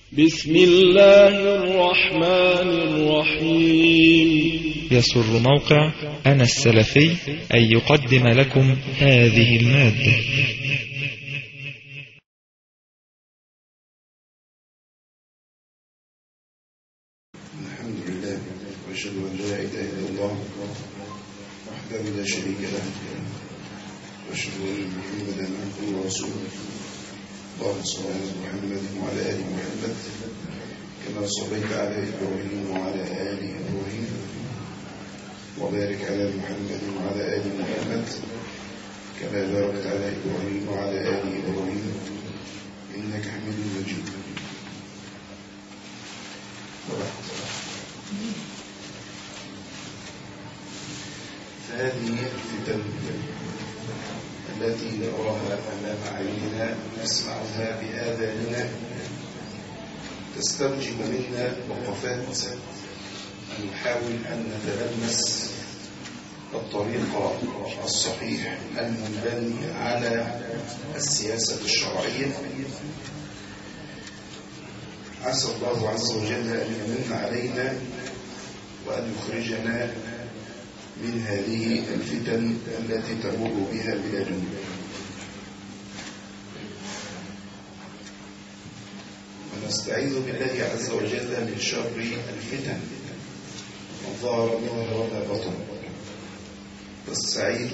بسم الله الرحمن الرحيم يسر موقع أنا السلفي أن يقدم لكم هذه المادة الحمد لله واشهد ان لا اله الا الله وحده لا شريك له واشهد ان محمدا عبده ورسوله اللهم صل على محمد وعلى ال محمد كما صليت على ابراهيم وعلى ال ابراهيم وبارك على محمد وعلى ال محمد كما باركت على ابراهيم وعلى ال ابراهيم انك حميد مجيد وبعد فهذه الفتن التي نراها أمام عيننا نسمعها بآذاننا تستوجب منا وقفات أن نحاول أن نتلمس الطريق الصحيح المنبني على السياسة الشرعية عسى الله عز وجل أن يمن علينا وأن يخرجنا من هذه الفتن التي تمر بها بلادنا ونستعيذ بالله عز وجل من شر الفتن ما ظهر منها وما بطن والسعيد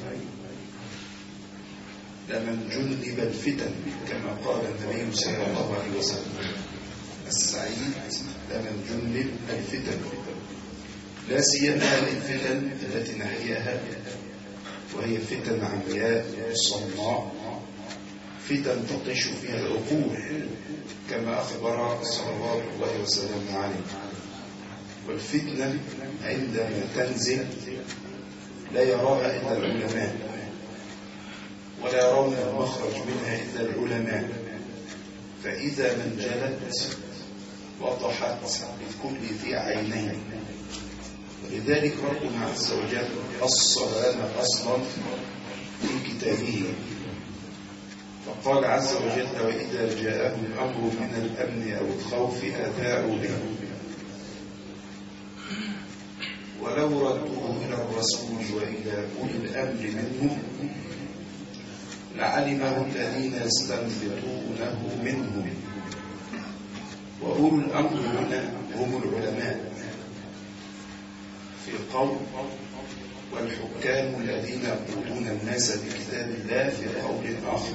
لمن جنب الفتن كما قال النبي صلى الله عليه وسلم السعيد لمن جنب الفتن لا سيما الفتن التي نحياها وهي فتن عمياء صماء فتن تطيش فيها العقول كما أخبر صلوات الله وسلامه عليه والفتنة عندما تنزل لا يراها إلا العلماء ولا يرون المخرج منها إلا العلماء فإذا من جلت وضحت لكل ذي عينين ولذلك ربنا عز وجل أصل لنا أصلا في كتابه فقال عز وجل وإذا جاءهم أمر من الأمن أو الخوف أذاعوا به ولو ردوه إلى الرسول وإلى أولي الأمر منهم لعلمه الذين يستنبطونه منهم وأولو الأمر هنا هم العلماء في قول والحكام الذين يقودون الناس بكتاب الله في قول آخر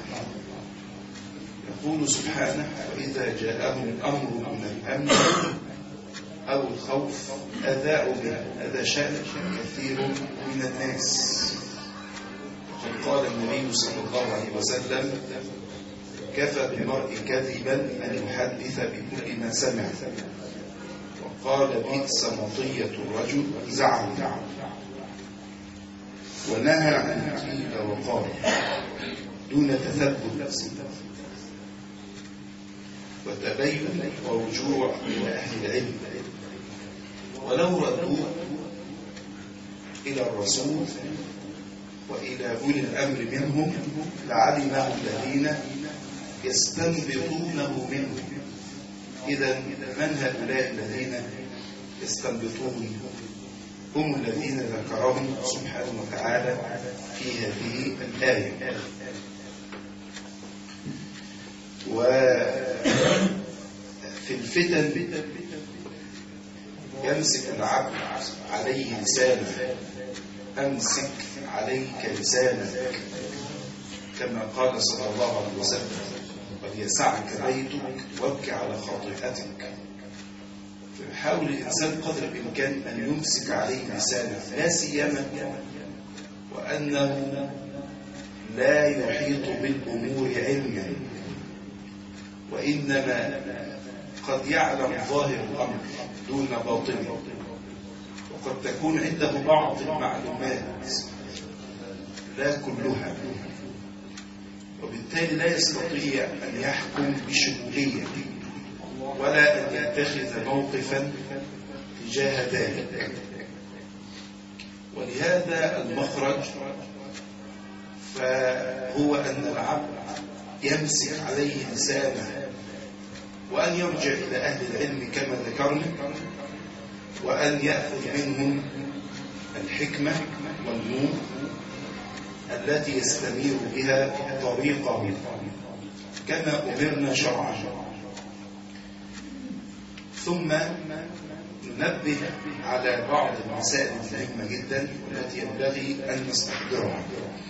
يقول سبحانه وإذا جاءهم الأمر من الأمن أو الخوف أذاعوا به هذا شأن كثير من الناس وقد قال النبي صلى الله عليه وسلم كفى بالمرء كذبا أن يحدث بكل ما سمع وقال بئس مطية الرجل زعم ونهى عن قيل وقال دون تثبت وتبين ورجوع إلى أهل العلم ولو ردوه إلى الرسول وإلى أولي الأمر منهم لعلمه الذين يستنبطونه منهم إذا من هؤلاء الذين يستنبطون هم الذين ذكرهم سبحانه وتعالى في هذه الآية وفي الفتن يمسك العبد عليه لسانه أمسك عليك لسانك كما قال صلى الله عليه وسلم وليسعك بيتك وابكي على خاطئتك فيحاول الإنسان قدر الإمكان أن يمسك عليه لسانه لا سيما وأنه لا يحيط بالأمور علما وإنما قد يعلم ظاهر الأمر دون باطنه وقد تكون عنده بعض المعلومات لا كلها وبالتالي لا يستطيع أن يحكم بشمولية ولا أن يتخذ موقفا تجاه ذلك ولهذا المخرج فهو أن العبد يمسك عليه لسانه وأن يرجع إلى أهل العلم كما ذكرنا وأن يأخذ منهم الحكمة والنور التي يستنير بها طريقه كما أمرنا شرعا ثم ننبه على بعض المسائل المهمة جدا والتي ينبغي أن نستحضرها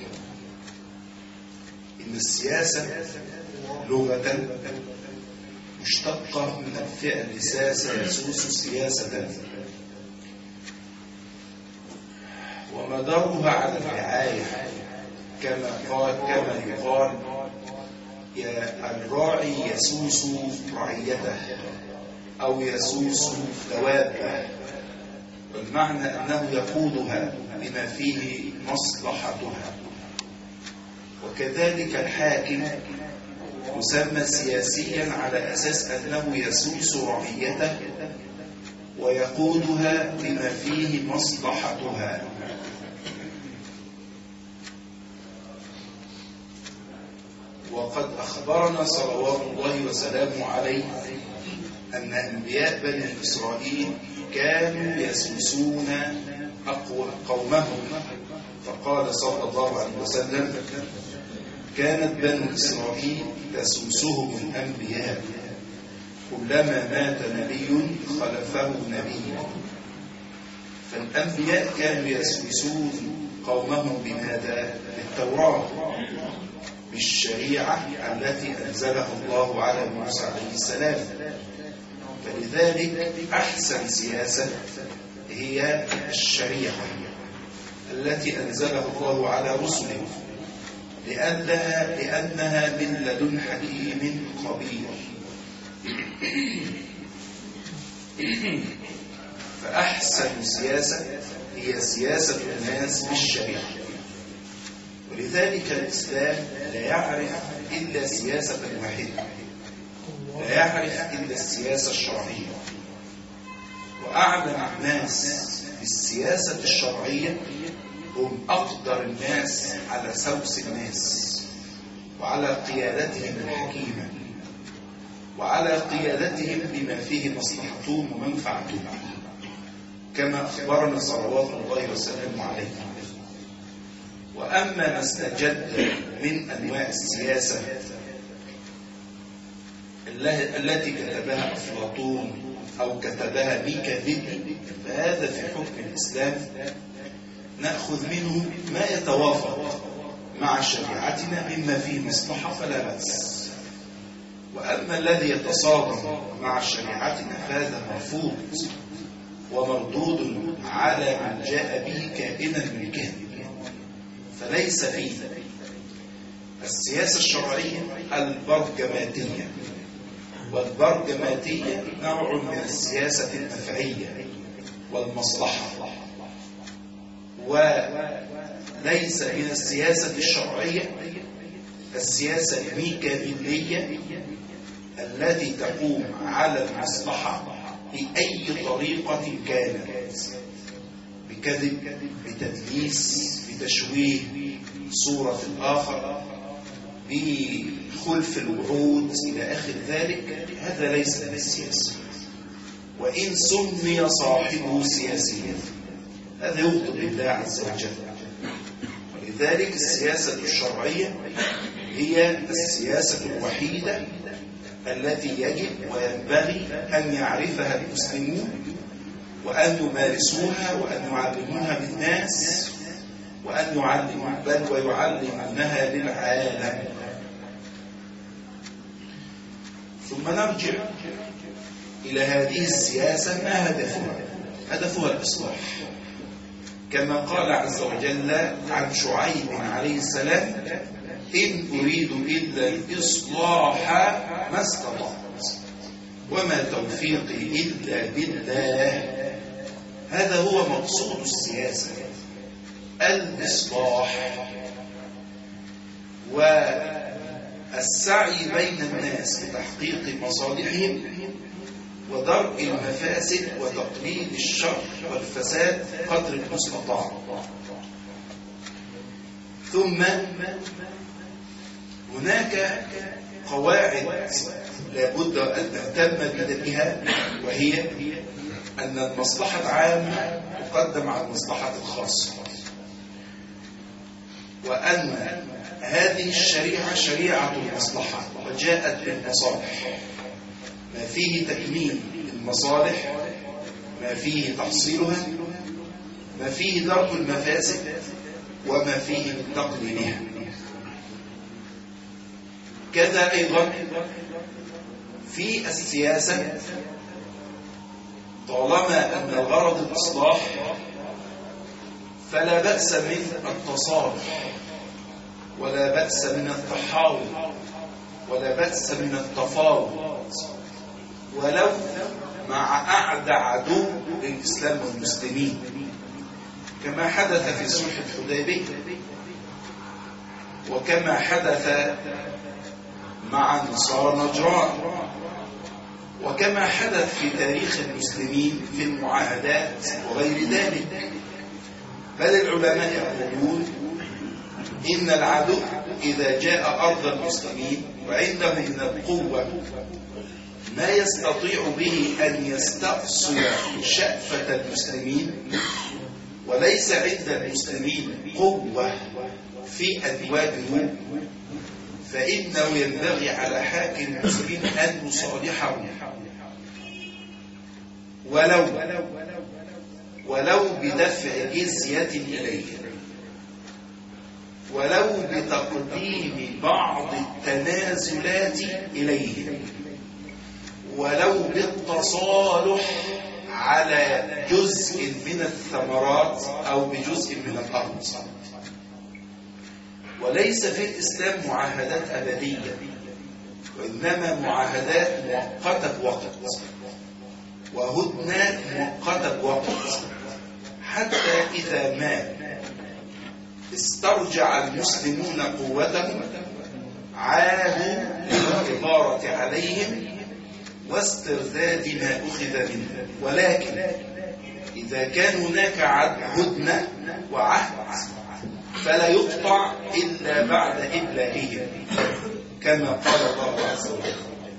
إن السياسة لغة مشتقة من الفعل ساس يسوس سياسة ومدارها على الرعاية كما قال كما يقال يا الراعي يسوس رعيته أو يسوس دوابه والمعنى أنه يقودها بما فيه مصلحتها وكذلك الحاكم يسمى سياسيا على أساس أنه يسوس رعيته ويقودها بما فيه مصلحتها وقد أخبرنا صلوات الله وسلامه عليه أن أنبياء بني إسرائيل كانوا يسوسون قومهم فقال صلى الله عليه وسلم كانت بنو إسرائيل تسوسهم الأنبياء كلما مات نبي خلفه نبي فالأنبياء كانوا يسوسون قومهم بماذا؟ بالتوراة بالشريعة التي أنزلها الله على موسى عليه السلام فلذلك أحسن سياسة هي الشريعة التي أنزلها الله على رسله لأنها, لأنها من لدن حكيم خبير فأحسن سياسة هي سياسة الناس بالشريعة ولذلك الإسلام لا يعرف إلا سياسة واحدة لا يعرف إلا السياسة الشرعية وأعلم الناس بالسياسة الشرعية هم أقدر الناس على سوس الناس وعلى قيادتهم الحكيمة وعلى قيادتهم بما فيه مصلحتهم ومنفعتهم كما أخبرنا صلوات الله وسلامه عليه وأما ما استجد من أنواع السياسة التي كتبها أفلاطون أو كتبها ميكافيلي فهذا في حكم الإسلام نأخذ منه ما يتوافق مع شريعتنا مما فيه مصلحة فلا بأس وأما الذي يتصادم مع شريعتنا فهذا مرفوض ومردود على من جاء به كائنا من كان فليس فيه السياسة الشرعية البرجماتية والبرجماتية نوع من السياسة النفعية والمصلحة وليس من السياسة الشرعية السياسة الميكابيلية التي تقوم على المصلحة بأي طريقة كانت بكذب بتدليس بتشويه صورة الآخر بخلف الوعود إلى آخر ذلك هذا ليس من السياسة وإن سمي صاحبه سياسيا هذا يغضب لله عز وجل ولذلك السياسة الشرعية هي السياسة الوحيدة التي يجب وينبغي أن يعرفها المسلمون وأن يمارسوها وأن يعلموها للناس وأن يعلموا بل ويعلمونها للعالم ثم نرجع إلى هذه السياسة ما هدفها هدفها الإصلاح كما قال عز وجل عن شعيب عليه السلام إن أريد إلا الإصلاح ما استطعت وما توفيقي إلا بالله هذا هو مقصود السياسة الإصلاح والسعي بين الناس لتحقيق مصالحهم ودرء المفاسد وتقليل الشر والفساد قدر المستطاع ثم هناك قواعد لابد أن نهتم بها وهي أن المصلحة العامة تقدم على المصلحة الخاصة وأن هذه الشريعة شريعة المصلحة وجاءت بالمصالح ما فيه تكميل المصالح ما فيه تحصيلها ما فيه درء المفاسد وما فيه من تقليلها كذا أيضا في السياسة طالما أن الغرض الإصلاح فلا بأس من التصالح ولا بأس من التحاور ولا بأس من التفاوض ولو مع أعدى عدو للإسلام والمسلمين كما حدث في صلح الحديبية وكما حدث مع نصارى نجران وكما حدث في تاريخ المسلمين في المعاهدات وغير ذلك بل العلماء يقولون إن العدو إذا جاء أرض المسلمين وعنده من القوة ما يستطيع به أن يستأصل شأفة المسلمين وليس عند المسلمين قوة في أن يواجهوا فإنه ينبغي على حاكم المسلمين أن يصالحه ولو ولو بدفع جزية إليه ولو بتقديم بعض التنازلات إليه ولو بالتصالح على جزء من الثمرات أو بجزء من الأرض وليس في الإسلام معاهدات أبدية وإنما معاهدات مؤقتة بوقت وهدنة مؤقتة بوقت حتى إذا ما استرجع المسلمون قوتهم عادوا للإغارة عليهم واسترداد ما أخذ منهم ولكن إذا كان هناك هدنة وعهد فلا يقطع إلا بعد إبلاغهم كما قال الله عز وجل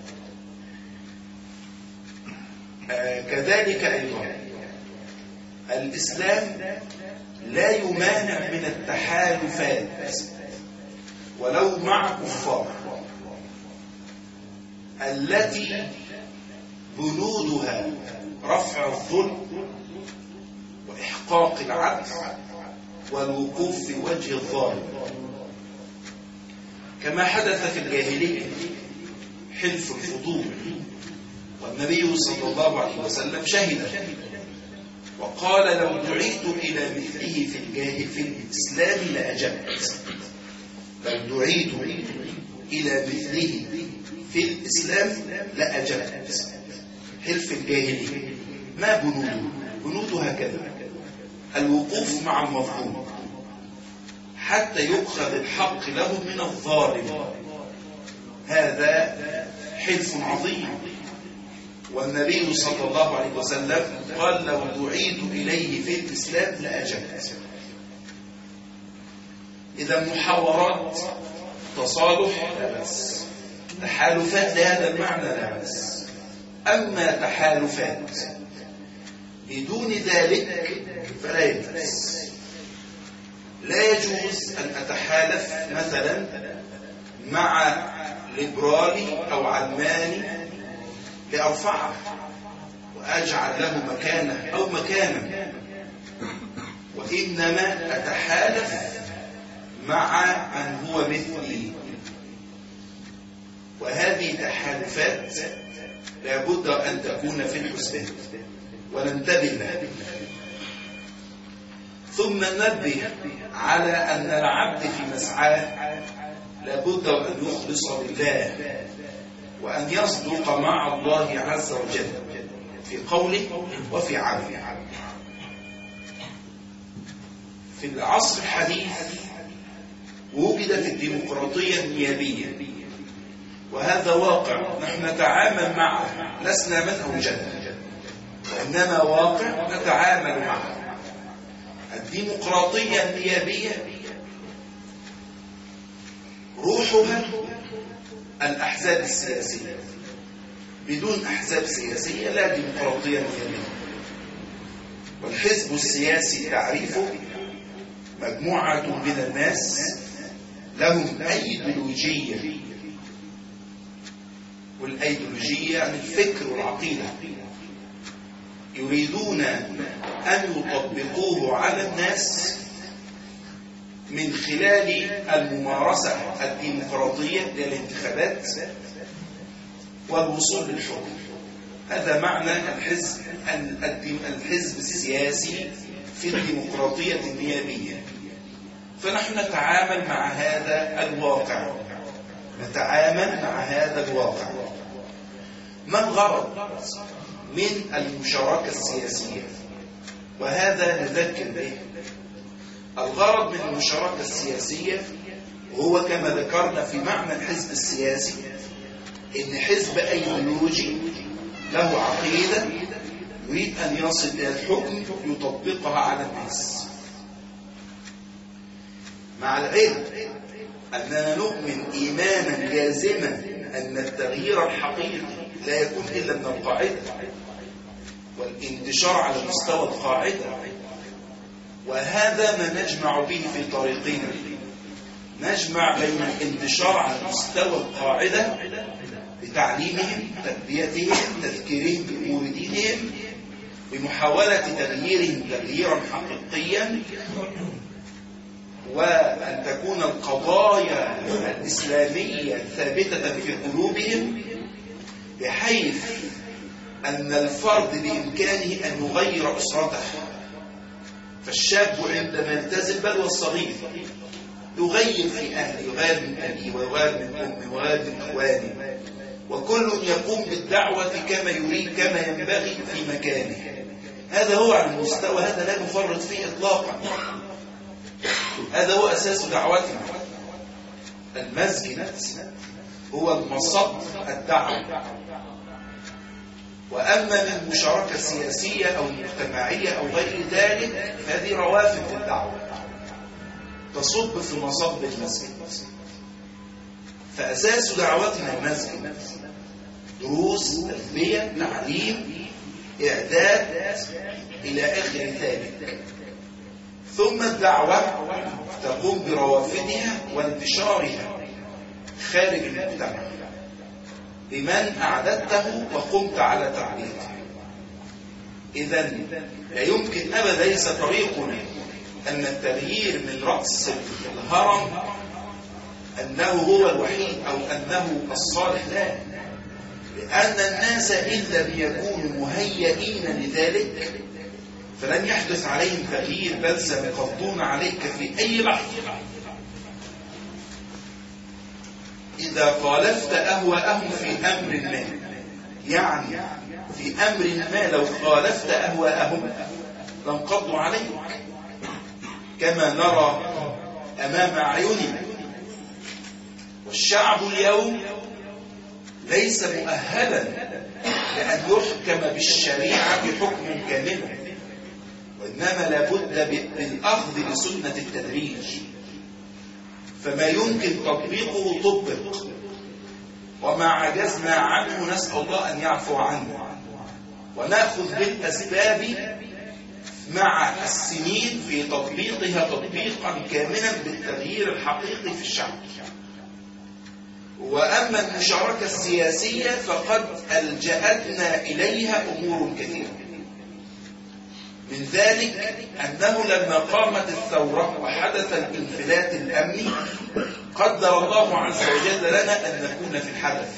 آه كذلك أيضا الإسلام لا يمانع من التحالفات ولو مع كفار التي بنودها رفع الظلم وإحقاق العدل والوقوف في وجه الظالم كما حدث في الجاهلية حلف الفضول والنبي صلى الله عليه وسلم شهد وقال لو دعيت إلى مثله في الجاهل في الإسلام لأجبت بل دعيت إلى مثله في الإسلام لأجبت حلف الجاهلية ما بنوده بنوده هكذا الوقوف مع المظلوم حتى يؤخذ الحق له من الظالم هذا حلف عظيم والنبي صلى الله عليه وسلم قال لو دعيت إليه في الإسلام لأجبت إذا محاورات تصالح لا بس تحالفات لهذا المعنى لا بس أما تحالفات بدون ذلك فلا يجوز لا يجوز أن أتحالف مثلا مع ليبرالي أو علماني لأرفعه وأجعل له مكانه أو مكانا وإنما أتحالف مع من هو مثلي وهذه تحالفات لابد أن تكون في الحسبان وننتبه لها ثم ننبه على أن العبد في مسعاه لابد أن يخلص لله وأن يصدق مع الله عز وجل في قوله وفي عمله في العصر الحديث وجدت الديمقراطية النيابية وهذا واقع نحن نتعامل معه لسنا من أوجدنا وإنما واقع نتعامل معه الديمقراطية النيابية روحها الأحزاب السياسية بدون أحزاب سياسية لا ديمقراطية نيابية والحزب السياسي تعريفه مجموعة من الناس لهم أيديولوجية والأيديولوجية يعني الفكر والعقيدة يريدون أن يطبقوه على الناس من خلال الممارسة الديمقراطية للانتخابات والوصول للحكم هذا معنى الحزب الحزب السياسي في الديمقراطية النيابية فنحن نتعامل مع هذا الواقع نتعامل مع هذا الواقع ما الغرض من المشاركة السياسية وهذا نذكر به الغرض من المشاركة السياسية هو كما ذكرنا في معنى الحزب السياسي ان حزب ايديولوجي له عقيدة يريد ان يصل الى الحكم يطبقها على الناس مع العلم اننا نؤمن ايمانا جازما ان التغيير الحقيقي لا يكون الا من القاعدة والانتشار على مستوى القاعدة وهذا ما نجمع به في طريقنا نجمع بين الانتشار على مستوى القاعدة بتعليمهم تربيتهم تذكيرهم بأمور دينهم بمحاولة تغييرهم تغييرا حقيقيا وأن تكون القضايا الإسلامية ثابتة في قلوبهم بحيث أن الفرد بإمكانه أن يغير أسرته فالشاب عندما يلتزم بل والصغير يغير في أهله يغير من أبيه ويغير من أمه ويغير من إخوانه وكل يقوم بالدعوة كما يريد كما ينبغي في مكانه هذا هو على المستوى هذا لا نفرط فيه إطلاقا هذا هو أساس دعوتنا المسجد هو المصب الدعوة وأما من المشاركة السياسية أو المجتمعية أو غير ذلك فهذه روافد الدعوة تصب في مصب المسجد فأساس دعوتنا المسجد دروس تربية تعليم إعداد إلى آخر ذلك ثم الدعوة تقوم بروافدها وانتشارها خارج المجتمع بمن أعددته وقمت على تعليمه إذا لا يمكن أبدا ليس طريقنا أن التغيير من رأس الهرم أنه هو الوحيد أو أنه الصالح لا لأن الناس إن لم يكونوا مهيئين لذلك فلن يحدث عليهم تغيير بل سيقضون عليك في أي لحظة إذا خالفت أهواءهم في أمر ما يعني في أمر ما لو خالفت أهواءهم لانقضوا عليك كما نرى أمام أعيننا والشعب اليوم ليس مؤهلا لأن يحكم بالشريعة بحكم كامل وإنما لابد بالأخذ بسنة التدريج فما يمكن تطبيقه طبق وما عجزنا عنه نسأل الله أن يعفو عنه ونأخذ بالأسباب مع السنين في تطبيقها تطبيقا كاملا بالتغيير الحقيقي في الشعب وأما المشاركة السياسية فقد ألجأتنا إليها أمور كثيرة من ذلك أنه لما قامت الثورة وحدث الانفلات الأمني قدر الله عز وجل لنا أن نكون في الحدث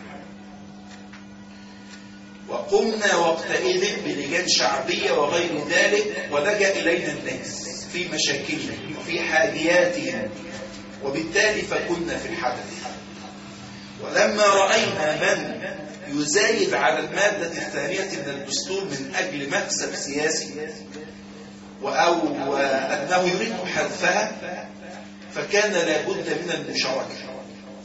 وقمنا وقتئذ بلجان شعبية وغير ذلك ولجأ إلينا الناس في مشاكلهم وفي حاجياتهم وبالتالي فكنا في الحدث ولما رأينا من يزايد على المادة الثانية من الدستور من أجل مكسب سياسي أو أنه يريد حذفها فكان لابد من المشاركة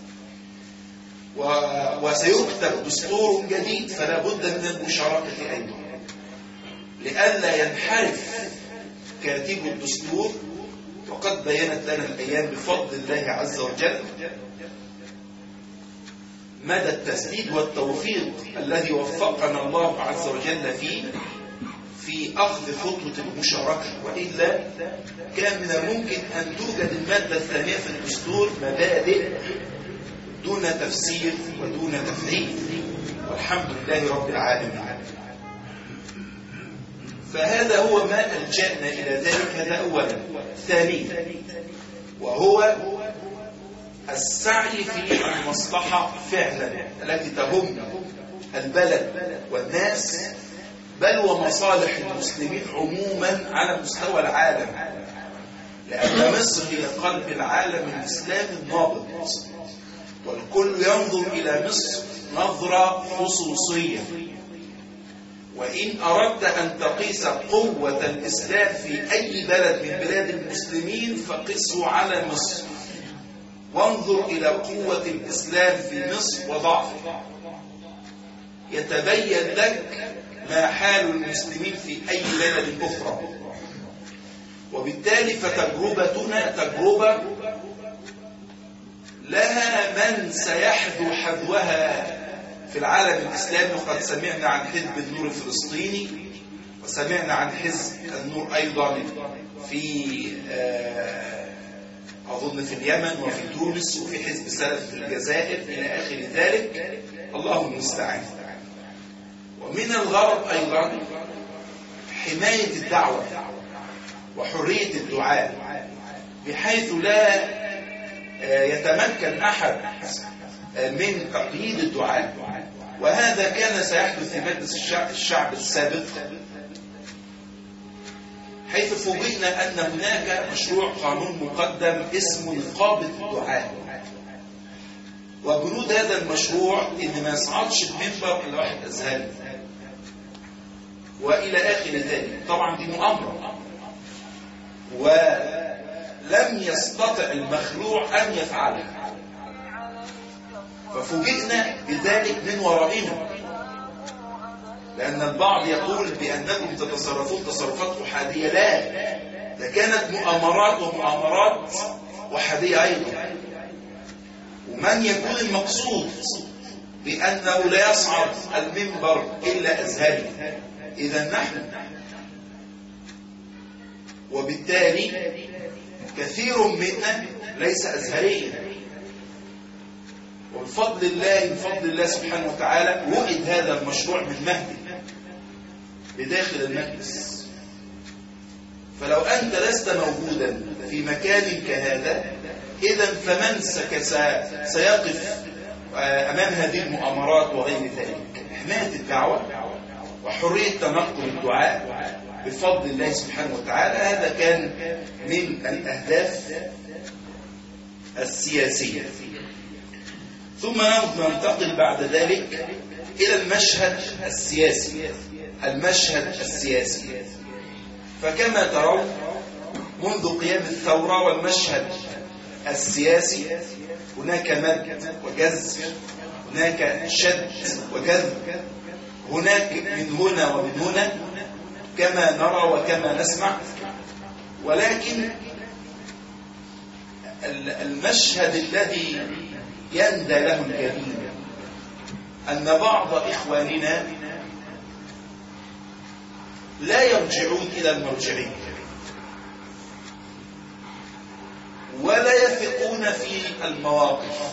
وسيكتب دستور جديد فلا بد من المشاركة أيضا لئلا ينحرف كاتب الدستور وقد بينت لنا الأيام بفضل الله عز وجل مدى التسديد والتوفيق الذي وفقنا الله عز وجل فيه في أخذ خطوة المشاركة وإلا كان من الممكن أن توجد المادة الثانية في الدستور مبادئ دون تفسير ودون تفعيل والحمد لله رب العالمين فهذا هو ما ألجأنا إلى ذلك هذا أولا ثانيا وهو السعي في المصلحة فعلا التي تهم البلد والناس بل ومصالح المسلمين عموما على مستوى العالم لأن مصر هي قلب العالم الإسلامي النابض والكل ينظر إلى مصر نظرة خصوصية وإن أردت أن تقيس قوة الإسلام في أي بلد من بلاد المسلمين فقسه على مصر وانظر إلى قوة الإسلام في مصر وضعفه يتبين لك ما حال المسلمين في أي بلد أخرى وبالتالي فتجربتنا تجربة لها من سيحذو حذوها في العالم الإسلامي وقد سمعنا عن حزب النور الفلسطيني وسمعنا عن حزب النور أيضا في أظن في اليمن وفي تونس وفي حزب سلف في الجزائر إلى آخر ذلك الله المستعان ومن الغرب أيضا حماية الدعوة وحرية الدعاء بحيث لا يتمكن أحد من تقييد الدعاء وهذا كان سيحدث في مجلس الشعب, الشعب السابق حيث فوجئنا أن هناك مشروع قانون مقدم اسمه نقابة الدعاء وبنود هذا المشروع إن ما يصعدش المنبر إلا واحد أزهري وإلى آخر ذلك طبعا دي مؤامرة ولم يستطع المخلوع أن يفعلها ففوجئنا بذلك من ورائنا لأن البعض يقول بأنكم تتصرفون تصرفات أحادية لا ده كانت مؤامرات ومؤامرات أحادية أيضا ومن يكون المقصود بأنه لا يصعد المنبر إلا أزهري إذا نحن وبالتالي كثير منا ليس أزهريا وبفضل الله بفضل الله سبحانه وتعالى وئد هذا المشروع من مهدي بداخل المجلس فلو أنت لست موجودا في مكان كهذا إذا فمن سيقف أمام هذه المؤامرات وغير ذلك حماية الدعوة وحرية تنقل الدعاء بفضل الله سبحانه وتعالى هذا كان من الأهداف السياسية ثم ننتقل بعد ذلك إلى المشهد السياسي المشهد السياسي فكما ترون منذ قيام الثورة والمشهد السياسي هناك مد وجذب هناك شد وجذب هناك من هنا ومن هنا كما نرى وكما نسمع ولكن المشهد الذي يندى له الجبين أن بعض إخواننا لا يرجعون إلى المرجعية ولا يثقون في المواقف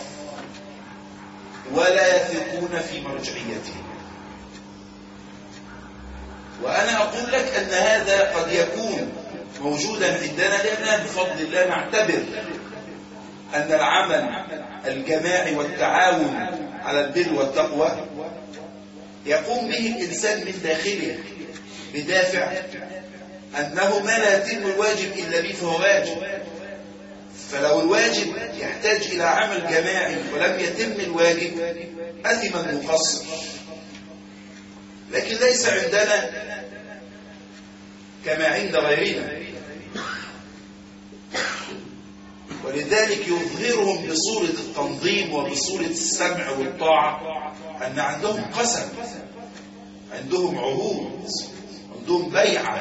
ولا يثقون في مرجعيتهم وأنا أقول لك أن هذا قد يكون موجودا عندنا لأننا بفضل الله نعتبر أن العمل الجماعي والتعاون على البر والتقوى يقوم به الإنسان من داخله بدافع أنه ما لا يتم الواجب إلا به فهو واجب فلو الواجب يحتاج إلى عمل جماعي ولم يتم الواجب أثم المقصر لكن ليس عندنا كما عند غيرنا ولذلك يظهرهم بصورة التنظيم وبصورة السمع والطاعة أن عندهم قسم عندهم عهود عندهم بيعة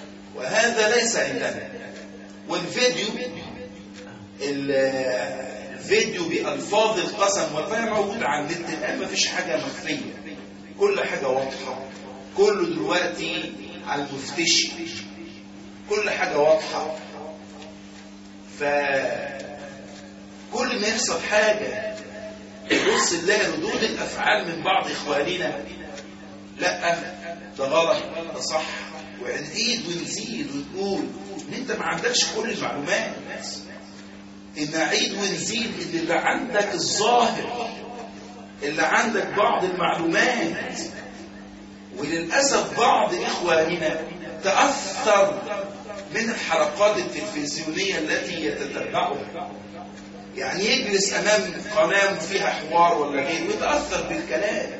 وهذا ليس عندنا والفيديو فيديو بألفاظ القسم والله موجود على النت الآن مفيش حاجة مخفية كل حاجة واضحة كله دلوقتي على المفتشي كل حاجة واضحة ف كل ما يحصل حاجة بص نلاقي ردود الأفعال من بعض إخواننا لا ده غلط ده صح ونعيد ونزيد ونقول ان انت ما عندكش كل المعلومات ان عيد ونزيد ان اللي عندك الظاهر اللي عندك بعض المعلومات وللأسف بعض إخواننا تأثر من الحلقات التلفزيونية التي يتتبعها يعني يجلس أمام قناة فيها حوار ولا غيره ويتأثر بالكلام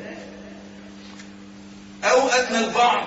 أو أن البعض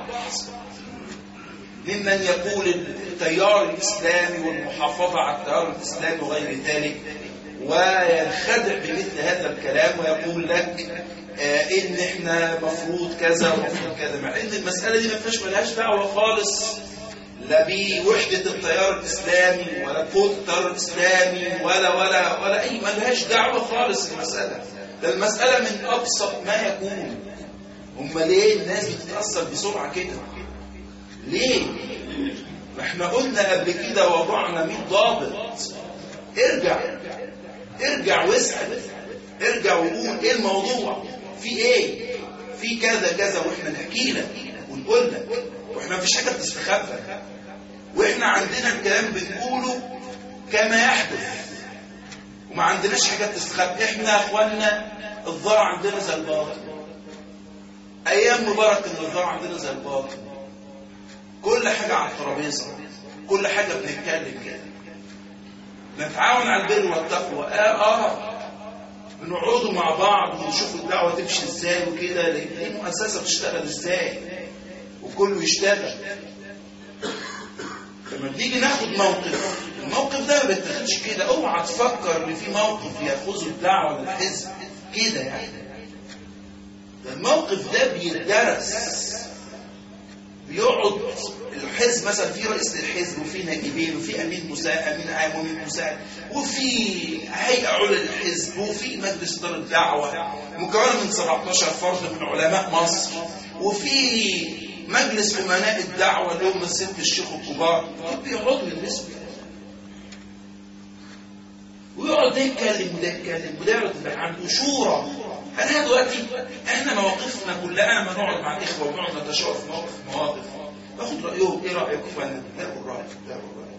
ممن يقول التيار الإسلامي والمحافظة على التيار الإسلامي وغير ذلك وينخدع بمثل هذا الكلام ويقول لك آه ان احنا مفروض كذا ومفروض كذا مع ان المسألة دي ما فيهاش ملهاش دعوة خالص لا بوحدة التيار الإسلامي ولا قوة التيار الإسلامي ولا ولا ولا أي ملهاش دعوة خالص المسألة ده المسألة من أبسط ما يكون هم ليه الناس بتتأثر بسرعة كده ليه ما احنا قلنا قبل كده وضعنا 100 ضابط ارجع ارجع واسأل ارجع وقول ايه الموضوع في ايه في كذا كذا واحنا نحكي لك ونقول لك واحنا مفيش حاجه بتستخبى واحنا عندنا الكلام بنقوله كما يحدث وما عندناش حاجه بتستخبى احنا يا اخوانا الضاع عندنا زي الباطل ايام مبارك ان الضاع عندنا زي الباطل كل حاجه على الترابيزه كل حاجه بنتكلم كده نتعاون على البر والتقوى اه اه بنقعدوا مع بعض ونشوف الدعوه تمشي ازاي وكده دي مؤسسه بتشتغل ازاي وكله يشتغل لما بنيجي ناخد موقف الموقف ده ما بيتاخدش كده اوعى تفكر ان في موقف ياخذه الدعوه للحزب كده يعني ده الموقف ده بيدرس بيقعد الحزب مثلا في رئيس للحزب وفي نائبين وفي امين مساعد امين عام وامين مساعد وفي هيئه عليا للحزب وفي مجلس اداره الدعوه مكون من 17 فرد من علماء مصر وفي مجلس امناء الدعوه اللي هم الست الشيوخ الكبار بيقعدوا يدرسوا ويقعد ده يتكلم وده يتكلم وده يقعد يبقى عنده شورى انا دلوقتي احنا مواقفنا كلها انا ما نقعد مع الاخوه ونقعد نتشاور في مواقف مواقف باخد رايهم ايه رايكم فانا ناخد رايك ناخد رايك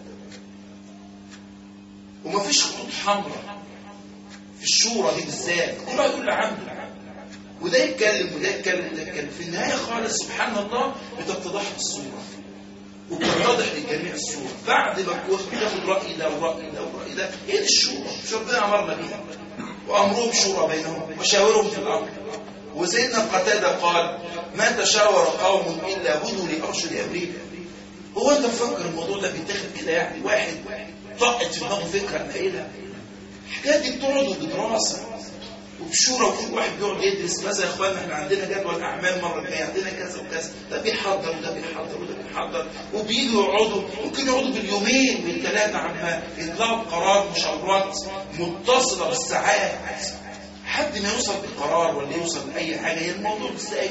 ومفيش خطوط حمراء في الشورى دي بالذات كل واحد يقول اللي عنده وده يتكلم وده يتكلم وده يتكلم في النهايه خالص سبحان الله بتتضح الصوره وبتتضح للجميع الصوره بعد ما تاخد راي ده وراي ده وراي ده ايه دي الشورى مش ربنا امرنا بيها وامرهم شورى بينهم وشاورهم في الامر وسيدنا قتادة قال ما تشاور قوم إلا هدوا لأرشد أمريكا هو أنت مفكر الموضوع ده بيتاخد كده يعني واحد طقت في دماغه فكرة قايلها الحكاية دي بتقعد بدراسة وبشورى وكل واحد بيقعد يدرس مثلا يا اخوانا احنا عندنا جدول اعمال مره الجايه عندنا كذا وكذا ده بيحضر وده بيحضر وده بيحضر وبييجوا يقعدوا ممكن يقعدوا باليومين بالثلاثه عما يطلعوا بقرار مشاورات متصله بالساعات حد ما يوصل بالقرار ولا يوصل لاي حاجه هي الموضوع ازاي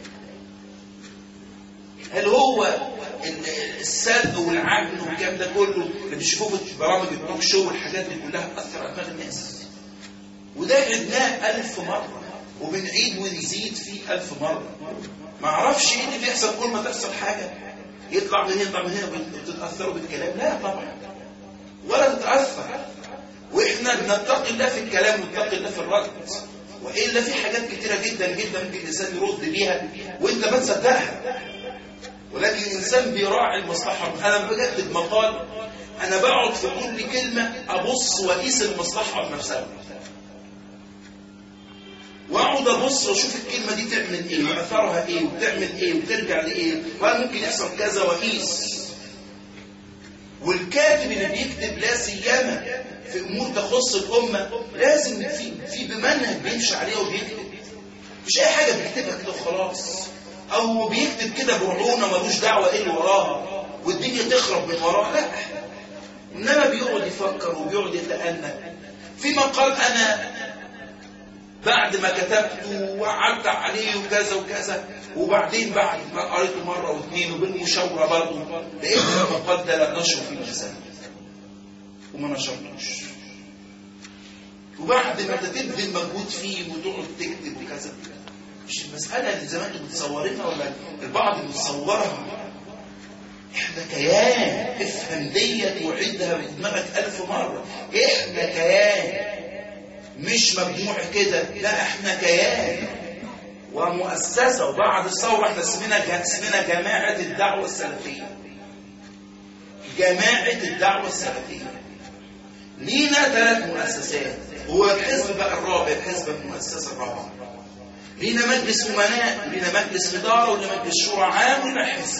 هل هو السلق والعجن والكلام ده كله اللي بيشوفوه في برامج التوك شو والحاجات دي كلها بتاثر على دماغ الناس وده عدناه ألف مرة وبنعيد ونزيد فيه ألف مرة ما اعرفش ايه اللي بيحصل كل ما تحصل حاجة يطلع من هنا يطلع من هنا بتتأثروا بالكلام لا طبعا ولا تتأثر واحنا بنتقي الله في الكلام ونتقي الله في الرد والا في حاجات كتيرة جدا جدا ممكن الانسان يرد بيها وانت ما تصدقها ولكن الانسان بيراعي المصلحة انا لما باجي اكتب مقال انا بقعد في كل كلمة ابص واقيس المصلحة بنفسها واقعد ابص واشوف الكلمه دي تعمل ايه واثرها ايه وبتعمل ايه وترجع لايه وهل ممكن يحصل كذا واقيس والكاتب اللي بيكتب لا سيما في امور تخص الامه لازم في في بمنهج بيمشي عليه وبيكتب مش اي حاجه بيكتبها كده وخلاص او بيكتب كده برعونه ملوش دعوه ايه اللي وراها والدنيا تخرب من وراه لا انما بيقعد يفكر وبيقعد يتأنى في مقال انا بعد ما كتبته وقعدت عليه وكذا وكذا وبعدين بعد ما قريته مره واثنين وبالمشاوره برضه لقيت المقال ده لا نشره في الميزان وما نشرتوش وبعد ما تبذل مجهود فيه وتقعد تكتب وكذا مش المسألة اللي زي ما انتم متصورينها ولا البعض متصورها احنا كيان افهم ديت وعدها بدماغك ألف مرة احنا كيان مش مجموعة كده لا احنا كيان ومؤسسة وبعد الثورة احنا اسمنا اسمنا جماعة الدعوة السلفية جماعة الدعوة السلفية لينا ثلاث مؤسسات هو الحزب بقى الرابع الحزب المؤسسة الرابعة لينا مجلس أمناء ولينا مجلس إدارة ولينا مجلس شورى عام ولينا حزب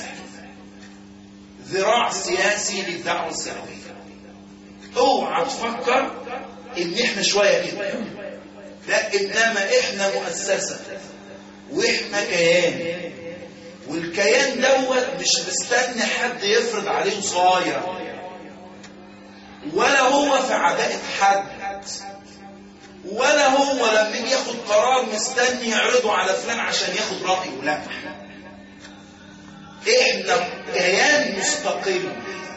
ذراع سياسي للدعوة السلفية اوعى تفكر ان احنا شوية كده لا انما احنا مؤسسة واحنا كيان والكيان دوت مش مستني حد يفرض عليه وصايا ولا هو في عداءة حد ولا هو لما يجي ياخد قرار مستني يعرضه على فلان عشان ياخد رأيه لا احنا كيان مستقل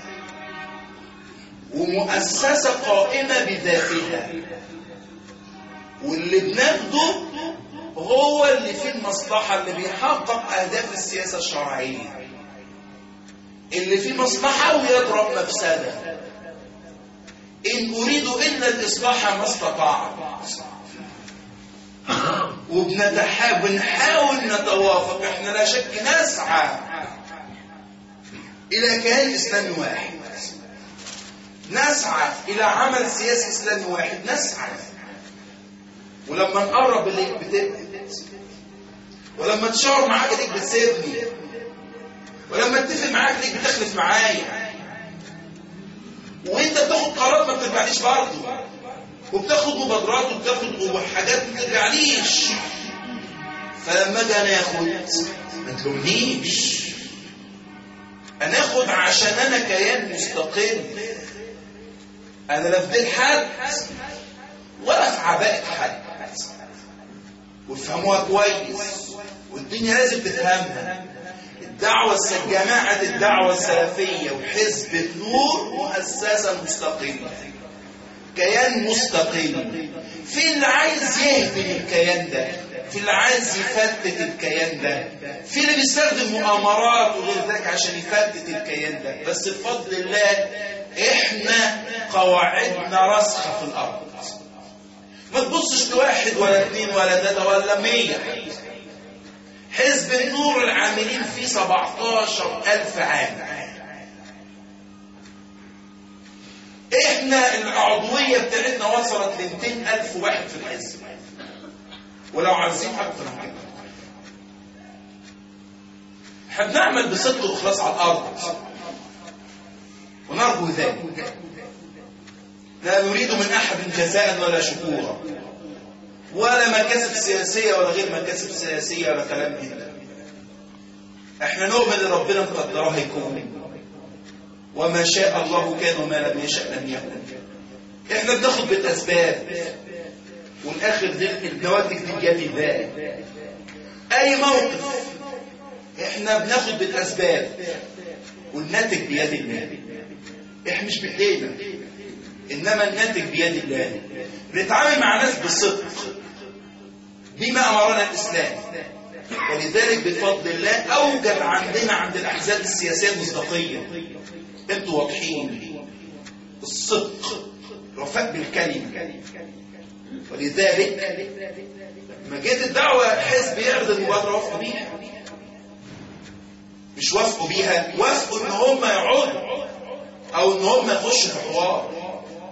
ومؤسسة قائمة بذاتها واللي بناخده هو اللي فيه المصلحة اللي بيحقق أهداف السياسة الشرعية اللي فيه مصلحة ويضرب مفسدة إن أريد إلا الإصلاح ما استطعت وبنتحاول بنحاول نتوافق احنا لا شك نسعى إلى كيان إسلامي واحد نسعى إلى عمل سياسي إسلامي واحد نسعى ولما نقرب إليك بتبعد ولما تشاور معاك إليك بتسيبني ولما اتفق معاك إليك بتخلف معايا وانت بتاخد قرارات ما بترجعليش برضه وبتاخد مبادرات وبتاخد حاجات ما بترجعليش فلما اجي انا اخد ما تلومنيش انا اخد عشان انا كيان مستقل انا لا في دين حد ولا في عباءة حد وافهموها كويس والدنيا لازم تفهمها الدعوة جماعة الدعوة السلفية وحزب النور مؤسسة مستقلة كيان مستقل في اللي عايز يهدم الكيان ده في اللي عايز يفتت الكيان ده في اللي بيستخدم مؤامرات وغير ذلك عشان يفتت الكيان ده بس بفضل الله احنا قواعدنا راسخة في الارض ما تبصش لواحد ولا اثنين ولا ثلاثة ولا مية حزب النور العاملين فيه 17 ألف عام احنا العضوية بتاعتنا وصلت ل 200 ألف واحد في الحزب ولو عايزين أكتر من كده احنا بنعمل بصدق وإخلاص على الأرض ونرجو ذلك لا نريد من أحد جزاء ولا شكورا ولا مكاسب سياسية ولا غير مكاسب سياسية ولا كلام من ده احنا نؤمن ان ربنا مقدرها يكون وما شاء الله كان وما لم يشاء لم يكن احنا بناخد بالاسباب والاخر دي النواتج دي بيد الله اي موقف احنا بناخد بالاسباب والناتج بيد الله احنا مش بايدينا انما الناتج بيد الله بنتعامل مع ناس بصدق بما امرنا الاسلام ولذلك بفضل الله اوجب عندنا عند الاحزاب السياسيه المصداقيه انتوا واضحين الصدق الوفاء بالكلمه ولذلك لما جيت الدعوه حزب يعرض المبادره وافقوا بيها مش وافقوا بيها وافقوا ان هم يقعدوا او ان هم يخشوا في حوار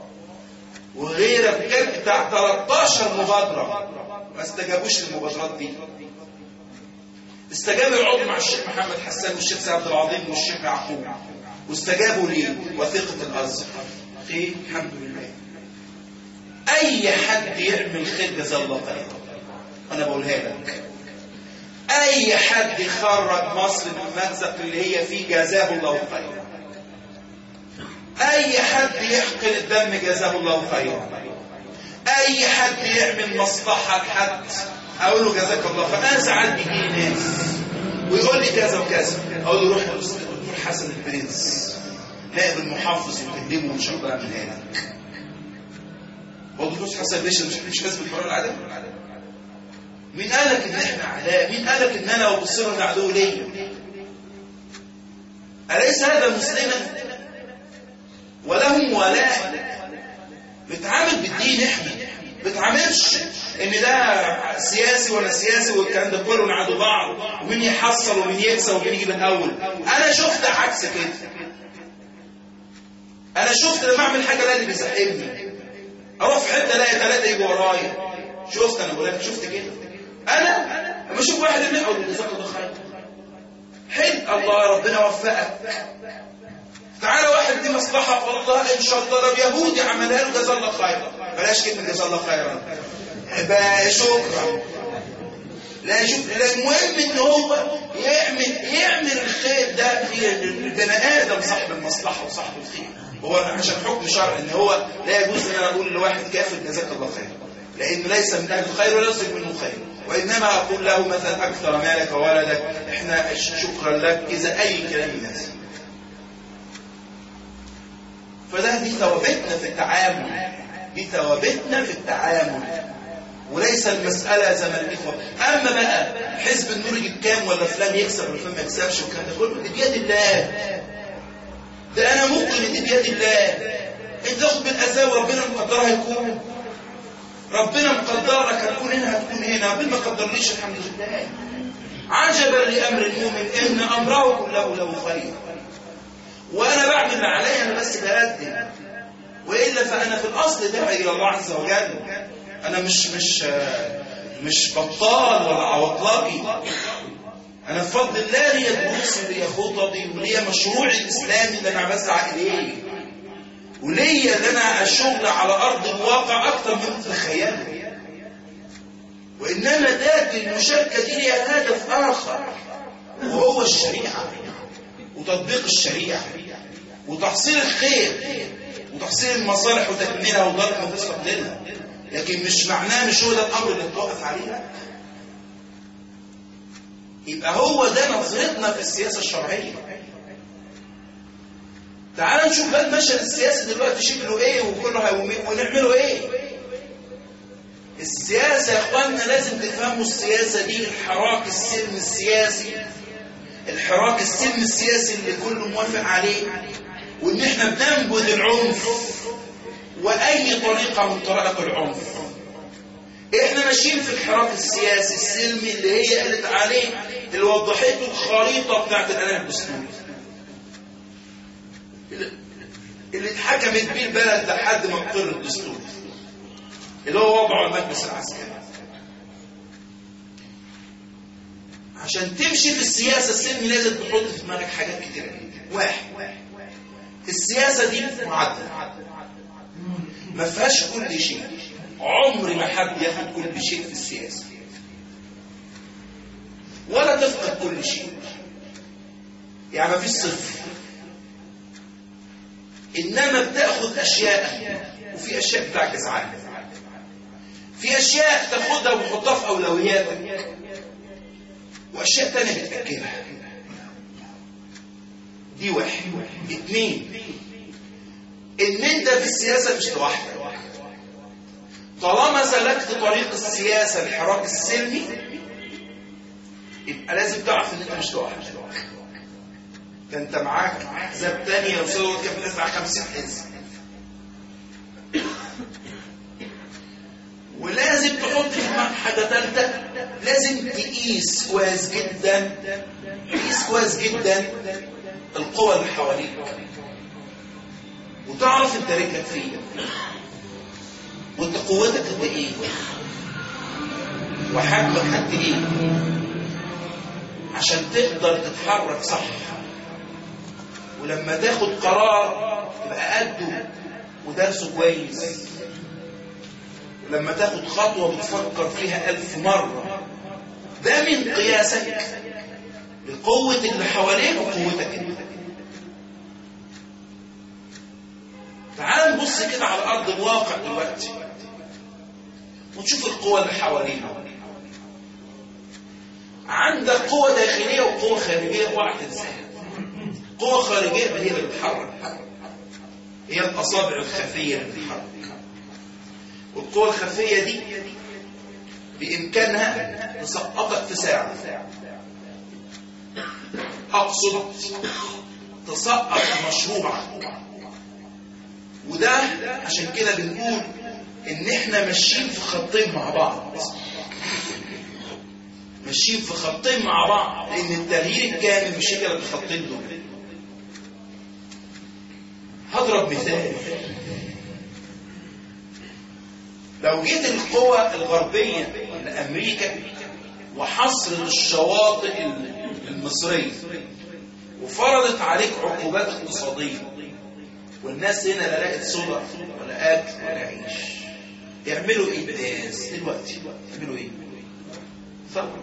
وغيرك كان بتاع 13 مبادره ما استجابوش للمبادرات دي استجابوا يقعدوا مع الشيخ محمد حسان والشيخ سيد عبد العظيم والشيخ يعقوب واستجابوا ليه وثيقة الأزهر خير الحمد لله أي حد يعمل خير جزاه الله خيرا أنا بقولها لك أي حد يخرج مصر من المأزق اللي هي فيه جزاه الله خيرا أي حد يحقن الدم جزاه الله خيرا اي حد يعمل مصلحه لحد اقول له جزاك الله فانا ساعات بيجي ناس ويقول لي كذا وكذا اقول له روح للاستاذ الدكتور حسن البرنس نائب المحافظ وكلمه وان شاء الله يعملها لك هو الدكتور حسن باشا مش مش حزب الحريه العدل مين قالك ان احنا اعداء مين قالك ان انا وبصير ان عدو ليا اليس هذا مسلما ولهم ولاء بتعامل بالدين احنا بتعاملش ان ده سياسي ولا سياسي والكلام ده كله نعدوا بعض ومين يحصل ومين يكسب ومين يجيب الاول انا شفت عكس كده انا شفت لما اعمل حاجه الاقي اللي بيسحبني اروح في حته الاقي ثلاثه يجوا ورايا شفت انا بقول لك شفت كده انا لما اشوف واحد اللي اقول له جزاك الله خير حلو الله ربنا وفقك تعالى واحد دي مصلحة والله إن شاء الله لو يهودي عملها له جزاه الله خيرا بلاش كلمة جزاه الله خيرا بقى شكرا لا شوف المهم ان هو يعمل يعمل الخير ده في البني ادم صاحب المصلحه وصاحب الخير هو عشان حكم شرع ان هو لا يجوز ان انا اقول لواحد كافر جزاك الله خير لانه ليس من اهل الخير ولا يصدق منه خير وانما اقول له مثلا اكثر مالك وولدك احنا شكرا لك اذا اي كلام الناس فده دي ثوابتنا في التعامل دي ثوابتنا في التعامل وليس المسألة زي ما الإخوة أما بقى حزب النور يجيب كام ولا فلان يكسب ولا فلان ما يكسبش والكلام ده كله دي بيد الله ده أنا ممكن دي بيد الله أنت تاخد بالأسباب وربنا مقدرها يكون ربنا مقدر لك هتكون هنا هتكون هنا ربنا ما قدرليش الحمد لله عجبا لأمر المؤمن إن أمره كله له خير وأنا بعمل اللي عليا أنا بس بقدم وإلا فأنا في الأصل داعي إلى الله عز وجل أنا مش مش مش بطال ولا عواطلجي أنا بفضل الله ليا دروسي وليا خططي وليا مشروعي الإسلامي اللي أنا بسعى إليه وليا اللي أنا الشغل على أرض الواقع أكتر من تتخيله وإنما ذات المشاركة دي ليها هدف آخر وهو الشريعة وتطبيق الشريعة وتحصيل الخير وتحصيل المصالح وتكميلها وضرب مستقبلها لكن مش معناه مش هو ده الامر اللي توقف عليه يبقى هو ده نظرتنا في السياسه الشرعيه تعال نشوف بقى المشهد السياسي دلوقتي شكله ايه وكله هيومي- ونعمله ايه السياسه يا اخواننا لازم تفهموا السياسه دي الحراك السلم السياسي الحراك السلم السياسي اللي كله موافق عليه وان احنا بننبذ العنف واي طريقه من طرائق العنف احنا ماشيين في الحراك السياسي السلمي اللي هي قالت عليه اللي وضحته الخريطه بتاعت الاعلام الدستوري اللي- اللي اتحكمت بيه البلد لحد ما اقر الدستور اللي هو وضعه المجلس العسكري عشان تمشي في السياسه السلمي لازم تحط في دماغك حاجات كتيره جدا واحد السياسه دي معادله ما فيهاش كل شيء عمر ما حد ياخد كل شيء في السياسه ولا تفقد كل شيء يعني ما فيش صفر انما بتاخد اشياء وفي اشياء بتعجز عنها في اشياء تاخدها وتحطها في اولوياتك واشياء تانية بتاكلها دي واحد اتنين ان انت في السياسة مش لوحدك طالما سلكت طريق السياسة الحراك السلمي يبقى لازم تعرف ان انت مش لوحدك ده انت معاك احزاب تانية وصلوا كام ناس على 50 حزب ولازم تحط في دماغك حاجة تالتة لازم تقيس كويس جدا تقيس كويس جدا القوى اللي حواليك وتعرف انت رجلك فين وانت قوتك قد ايه وحجمك قد ايه عشان تقدر تتحرك صح ولما تاخد قرار تبقى قده ودرسه كويس لما تاخد خطوة بتفكر فيها ألف مرة ده من قياسك لقوة اللي حواليك وقوتك انت تعال نبص كده على أرض الواقع دلوقتي ونشوف القوى اللي حوالينا عندك قوة داخلية وقوة خارجية وقعت ازاي قوة خارجية هي اللي بتحرك هي الأصابع الخفية اللي بتحرك والقوة الخفية دي بإمكانها تسقطك في ساعة أقصد تسقط مشروعك وده عشان كده بنقول إن إحنا ماشيين في خطين مع بعض ماشيين في خطين مع بعض لأن التغيير الكامل مش هي الخطين دول هضرب مثال لو جيت القوى الغربية لأمريكا وحصرت الشواطئ المصرية وفرضت عليك عقوبات اقتصادية والناس هنا لا لقت صدى ولا أكل ولا عيش يعملوا إيه الناس دلوقتي يعملوا إيه؟ ثورة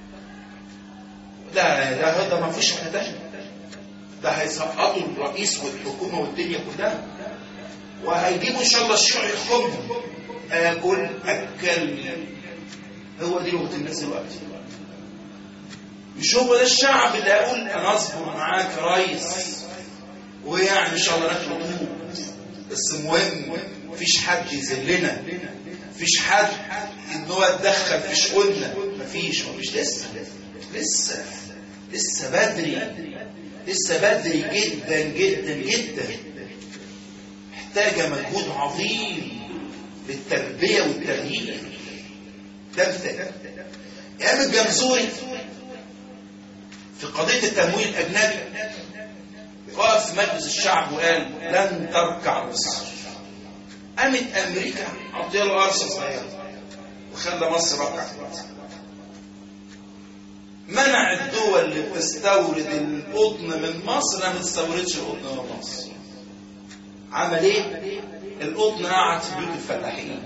لا ده ده ما فيش حاجة تانية ده هيسقطوا الرئيس والحكومة والدنيا كلها وهيجيبوا إن شاء الله الشيوعي يحكمهم آكل أكل هو دي لغة الناس دلوقتي مش هو ده الشعب اللي هيقول أنا أصبر معاك يا ريس ويعني إن شاء الله ناكل طوب بس المهم مفيش حد يذلنا مفيش حد إن هو يتدخل في شؤوننا مفيش مفيش لسه لسه لسه بدري لسه بدري جدا جدا جدا محتاجة مجهود عظيم للتربية والتغيير ده مثال ايام الجمزوري في قضية التمويل الأجنبي وقف مجلس الشعب وقال لن تركع مصر قامت أمريكا عطيه له قرصة صغيرة وخلى مصر ركعت منع الدول اللي بتستورد القطن من مصر ما تستوردش القطن من مصر عمل ايه؟ القطن قعد في بيوت الفلاحين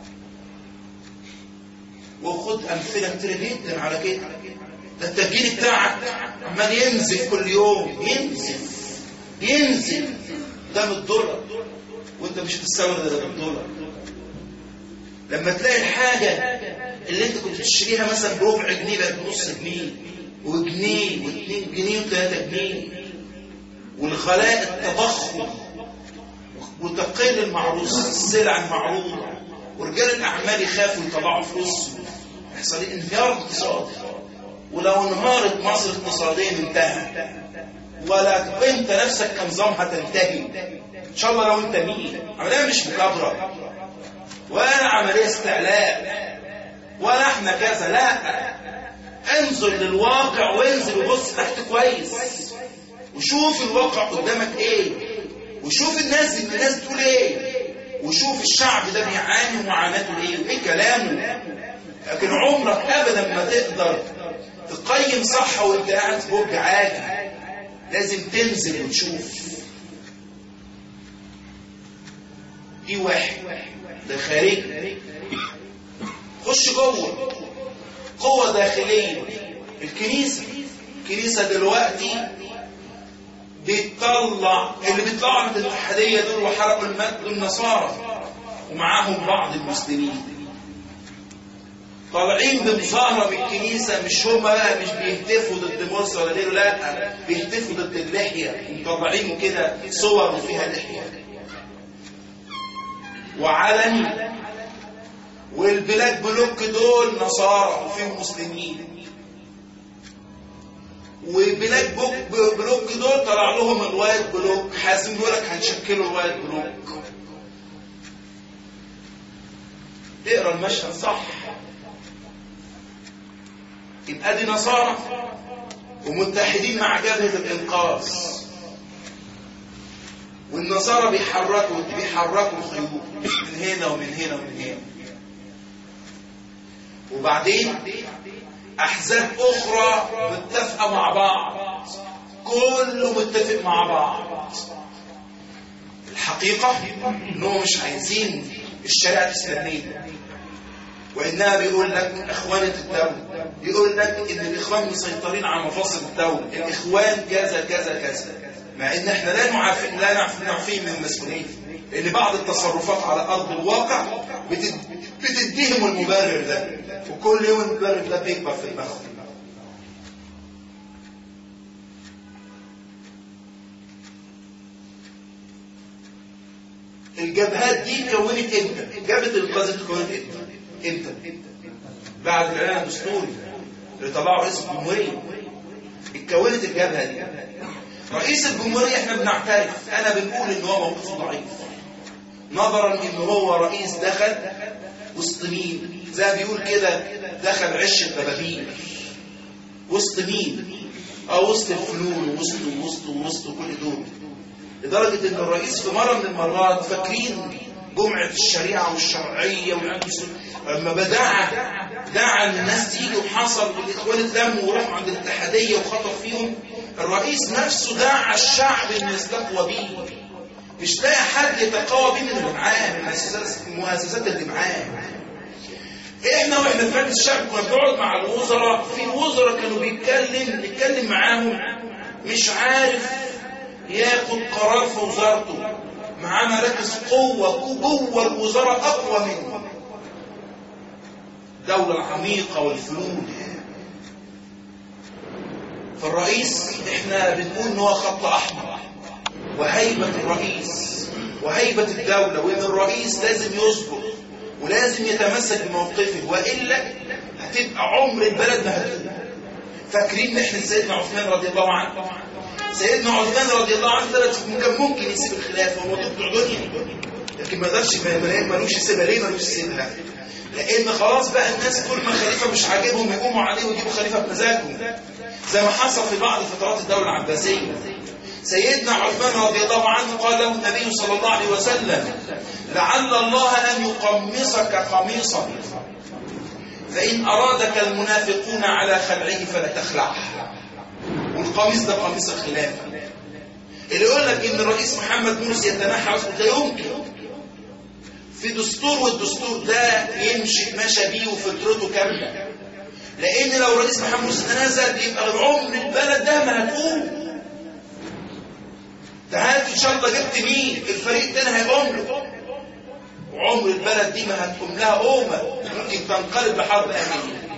وخد امثله كتير جدا على كده ده التسجيل بتاعك عمال ينزل كل يوم ينزل ينزل قدام الدولار وانت مش هتستورد الا بالدولار لما تلاقي الحاجه اللي انت كنت بتشتريها مثلا بربع جنيه بقت بنص جنيه وجنيه واثنين جنيه وثلاثة جنيه والغلاء التضخم وتقل المعروض السلع المعروضة ورجال الأعمال يخافوا يطلعوا فلوسهم يحصل انهيار اقتصادي ولو انهارت مصر اقتصاديا انتهى ولا انت نفسك كنظام هتنتهي ان شاء الله لو انت مين عمليه مش مكابره ولا عمليه استعلاء ولا احنا كذا لا انظر للواقع وانزل وبص تحت كويس وشوف الواقع قدامك ايه وشوف الناس دي الناس بتقول ايه وشوف الشعب ده بيعاني معاناته ايه وايه كلامه لكن عمرك ابدا ما تقدر تقيم صح وانت قاعد في برج عالي لازم تنزل وتشوف دي واحد ده خارجي خش جوه قوة داخلية الكنيسة الكنيسة دلوقتي بتطلع اللي بيطلعوا من الاتحادية دول وحرقوا المجد النصارى ومعاهم بعض المسلمين طالعين بمظاهرة من الكنيسة مش هم بقى مش بيهتفوا ضد مرسى ولا غيره لا بيهتفوا ضد اللحية ومطلعين كده صور فيها لحية وعلني والبلاد بلوك دول نصارى وفيهم مسلمين وبلاد بوك بلوك دول طلع لهم الوايت بلوك حازم يقول لك هنشكلوا الوايت بلوك اقرا المشهد صح يبقى دي نصارى ومتحدين مع جبهة الإنقاذ والنصارى بيحركوا بيحركوا الخيوط من هنا ومن هنا ومن هنا وبعدين أحزاب أخرى متفقة مع بعض كله متفق مع بعض الحقيقة إنهم مش عايزين الشريعة الإسلامية وإنها بيقول لك إخوانة الدولة بيقول لك إن الإخوان مسيطرين على مفاصل الدولة الإخوان كذا كذا كذا مع إن إحنا لا نعرف لا نعرف نعفيه من المسؤولية لأن بعض التصرفات على أرض الواقع بتد... بتديهم المبرر ده وكل يوم المبرر ده بيكبر في دماغهم الجبهات دي كونت امتى؟ جبهة الانقاذ دي كونت امتى؟ امتى؟ بعد الاعلان الدستوري اللي طلعه رئيس الجمهورية اتكونت الجبهة دي رئيس الجمهورية احنا بنعترف انا بنقول ان هو موقفه ضعيف نظرا ان هو رئيس دخل وسط مين زي ما بيقول كده دخل عش الدبابير وسط مين اه وسط الفلول ووسط ووسط ووسط كل دول لدرجة ان الرئيس في مرة من المرات فاكرين جمعة الشريعة والشرعية والعدس لما بدعا دعا ان الناس تيجي وحصل والاخوان اتلموا وراحوا عند الاتحادية وخطر فيهم الرئيس نفسه دعا الشعب انه يستقوى بيه مش لاقي حد يتقوى بيه من اللي معاه من المؤسسات المؤسسات اللي معاه احنا واحنا في مجلس الشعب كنا بنقعد مع الوزراء في وزراء كانوا بيتكلم بيتكلم معاهم مش عارف ياخد قرار في وزارته معاه مراكز قوة جوه الوزارة أقوى منه دولة العميقة والفلول فالرئيس احنا بنقول ان هو خط احمر وهيبة الرئيس وهيبة الدولة وان الرئيس لازم يصبر ولازم يتمسك بموقفه وإلا هتبقى عمر البلد ما هتقوم فاكرين احنا سيدنا عثمان رضي الله عنه سيدنا عثمان رضي الله عنه ثلاث كان ممكن يسيب الخلافة هو دكتور دنيا لكن ما قدرش ملوش يسيبها ليه ملوش يسيبها لان خلاص بقى الناس كل ما خليفه مش عاجبهم يقوموا عليه ويجيبوا خليفه بمزاجهم زي ما حصل في بعض فترات الدوله العباسيه سيدنا عثمان رضي الله عنه قال له النبي صلى الله عليه وسلم لعل الله ان يقمصك قميصا فان ارادك المنافقون على خلعه فلا تخلعه والقميص ده قميص الخلافه اللي يقول لك ان الرئيس محمد مرسي يتنحى لا يمكن في دستور والدستور ده يمشي مشى بيه وفطرته كامله لان لو رئيس محمد مرسي تنازل يبقى عمر البلد ده ما هتقوم تعال ان شاء الله جبت مين الفريق التاني هيقوم له وعمر البلد دي ما هتقوم لها قومه ممكن تنقلب لحرب اهليه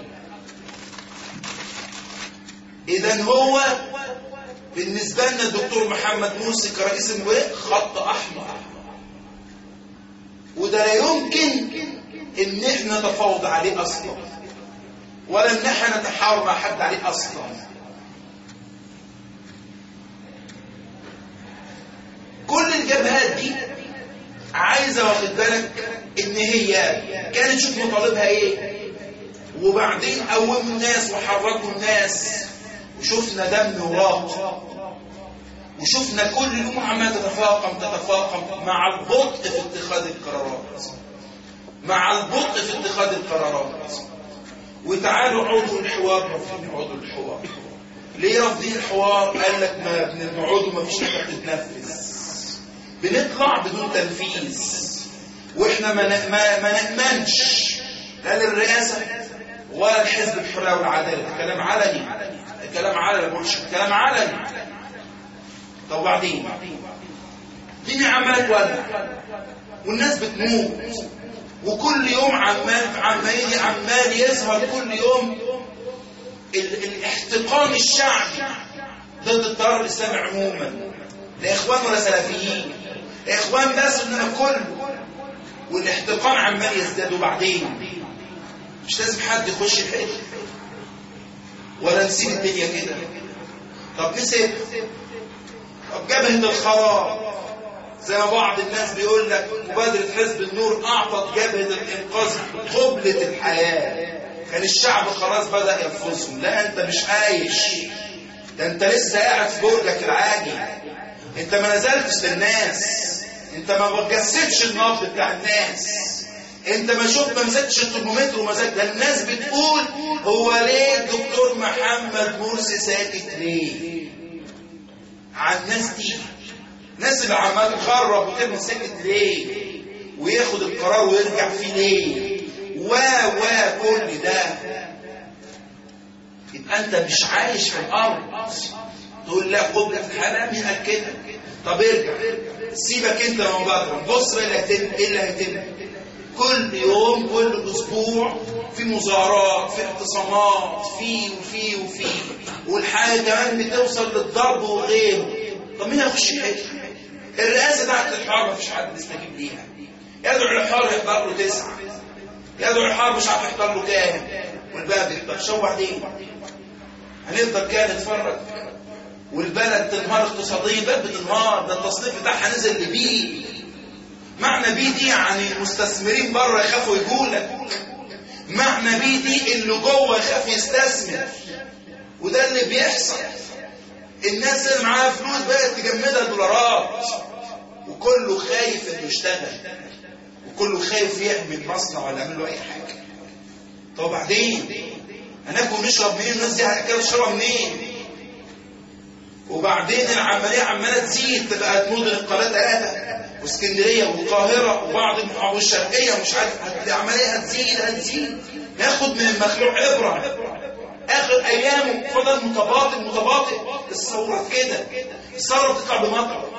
اذا هو بالنسبه لنا الدكتور محمد مرسي كرئيس الولايه خط احمر وده لا يمكن ان احنا نتفاوض عليه اصلا ولا ان احنا نتحاور مع حد عليه اصلا كل الجبهات دي عايزه واخد بالك ان هي كانت تشوف مطالبها ايه وبعدين قوموا الناس وحركوا الناس وشفنا دم وراق وشفنا كل يوم عمال تتفاقم تتفاقم مع البطء في اتخاذ القرارات مع البطء في اتخاذ القرارات وتعالوا عودوا الحوار رافضين عودوا الحوار ليه رافضين الحوار قال لك ما بنقعد وما فيش حاجه بتتنفذ بنطلع بدون تنفيذ واحنا ما ما, ما نأمنش لا للرئاسه ولا الحزب الحريه والعداله ده كلام علني الكلام علني مش كلام علني طب وبعدين الدنيا عماله تولع والناس بتموت وكل يوم عمال عمال عمال يظهر كل يوم ال الاحتقان الشعبي ضد التيار الاسلامي عموما لا اخوان ولا سلفيين اخوان بس انما كله والاحتقان عمال يزداد وبعدين مش لازم حد يخش الحته ولا نسيب الدنيا كده طب نسيب طب جبهة الخراب زي ما بعض الناس بيقول لك مبادرة حزب النور أعطت جبهة الإنقاذ قبلة الحياة كان الشعب خلاص بدأ يرفضهم لا أنت مش عايش ده أنت لسه قاعد في برجك العاجي أنت ما نزلتش للناس أنت ما بتجسدش النبض بتاع الناس انت ما شفت ما مسكتش الترمومتر وما زاد ده الناس بتقول هو ليه الدكتور محمد مرسي ساكت ليه على الناس دي الناس اللي عمال تخرب وترمي ساكت ليه وياخد القرار ويرجع فيه ليه و و كل ده يبقى انت مش عايش في الارض تقول لا قبلة في الحلال مين قال كده طب ارجع سيبك انت من بره بص بقى اللي هيتم ايه اللي هيتم كل يوم كل اسبوع في مظاهرات في اعتصامات في وفي وفي والحاجه كمان بتوصل للضرب وغيره طب مين هيخش يحل الرئاسه بتاعت الحرب مفيش حد بيستجيب ليها يدعو الحر يحضر له تسعه يدعو الحرب مش عارف يحضر له كام والباب بيحضر شو بعدين هنفضل كده نتفرج والبلد تنهار اقتصاديا البلد بتنهار ده التصنيف بتاعها نزل لبي معنى بي دي يعني المستثمرين بره يخافوا يجولك معنى بي دي اللي جوه يخاف يستثمر وده اللي بيحصل الناس اللي معاها فلوس بقت تجمدها دولارات وكله خايف انه يشتغل وكله خايف يعمل مصنع ولا يعمل له اي حاجه طب وبعدين هناكل ونشرب منين الناس دي هتاكل تشرب منين وبعدين العمليه عماله تزيد بقت مدن القناه ثلاثه واسكندريه والقاهره وبعض المحافظات الشرقيه ومش عارف العمليه هتزيد هتزيد ناخد من المخلوق عبره اخر ايامه فضل متباطئ متباطئ الثوره كده الثوره بتطلع بمطر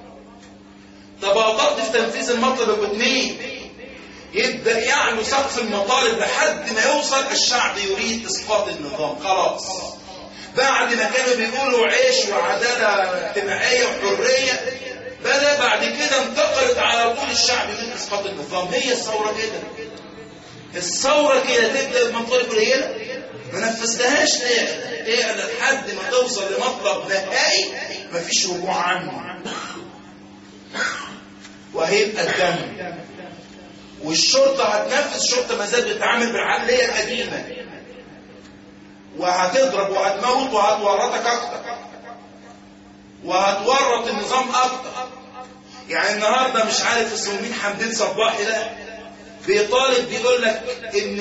تباطأت في تنفيذ المطلب اثنين يبدأ يعلو سقف المطالب لحد ما يوصل الشعب يريد اسقاط النظام خلاص بعد ما كانوا بيقولوا عيش وعدالة اجتماعية وحرية بدأ بعد كده انتقلت على طول الشعب يريد اسقاط النظام هي الثورة كده الثورة كده تبدأ بمطالب قليلة ما نفذتهاش ليه؟ ايه لحد ما توصل لمطلب نهائي مفيش رجوع عنه وهيبقى الدم والشرطة هتنفذ الشرطة ما زالت بتتعامل بالعقلية القديمة وهتضرب وهتموت وهتورطك أكتر وهتورط النظام أكتر يعني النهاردة مش عارف اسمه مين حمدين صباحي ده بيطالب بيقول لك إن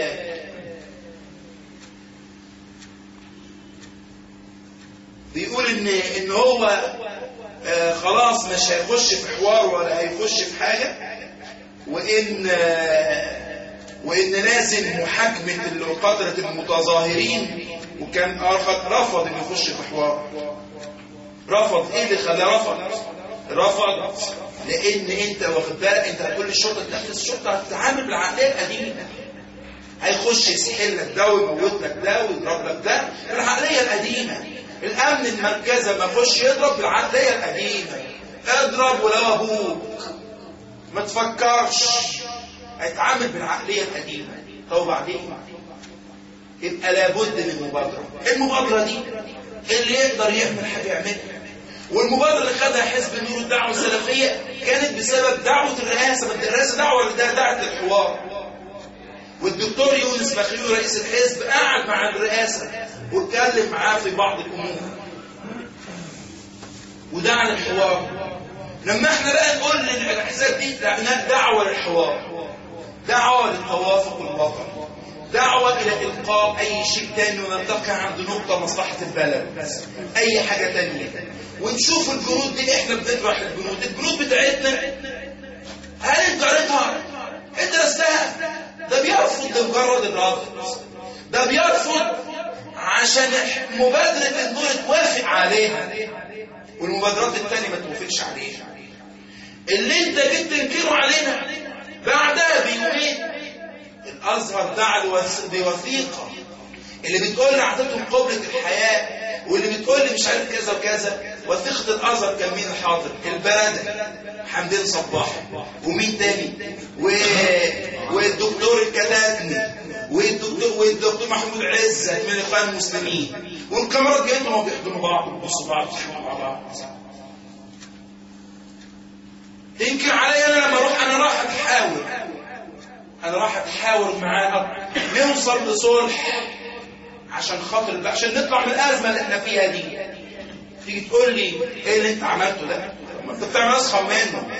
بيقول إن إن هو آه خلاص مش هيخش في حوار ولا هيخش في حاجة وإن آه وإن لازم محاكمة قدرة المتظاهرين وكان آخر رفض إنه يخش في حوار رفض إيه اللي خلاه رفض رفض لأن أنت واخد بالك أنت هتقول للشرطة تنفذ الشرطة هتتعامل بالعقلية القديمة هيخش يسحل لك ده ويموت لك ده ويضرب لك ده العقلية القديمة الامن المركزي ما يخش يضرب بالعقليه القديمه اضرب ولو ابوك ما تفكرش هيتعامل بالعقليه القديمه طب وبعدين يبقى لابد من مبادره المبادره دي اللي يقدر يعمل حاجه يعملها والمبادره اللي خدها حزب النور الدعوه السلفيه كانت بسبب دعوه الرئاسه بدل الرئاسه دعوه ده دعت الحوار والدكتور يونس مخلوق رئيس الحزب قعد مع الرئاسه واتكلم معاه في بعض الامور ودعا للحوار لما احنا بقى نقول للاحزاب دي دعوه للحوار دعوه للتوافق الوطني دعوة إلى إلقاء أي شيء تاني ونلتقي عند نقطة مصلحة البلد أي حاجة تانية ونشوف الجنود دي إحنا بنطرح الجنود الجنود بتاعتنا هل أنت قريتها؟ أنت درستها؟ ده بيرفض لمجرد الرفض ده بيرفض عشان مبادرة النور توافق عليها والمبادرات التانية ما توافقش عليها اللي انت جيت تنكره علينا بعدها بيومين الازهر دعا بوثيقة اللي بتقول لي اعطيتهم قبلة الحياة واللي بتقول لي مش عارف كذا وكذا وثيقة الازهر كان مين الحاضر البلدة حمدين صباح ومين تاني و... والدكتور الكتاتني والدكتور والدكتور محمود عزت من الاخوان المسلمين والكاميرات جايين ما بيحضنوا بعض وبيبصوا بعض مع بعض تنكر عليا انا لما اروح انا راح اتحاور انا راح اتحاور معاه نوصل لصلح عشان خاطر عشان نطلع من الازمه اللي احنا فيها دي تيجي تقول لي ايه اللي انت عملته ده ما انت بتعمل اسخن منه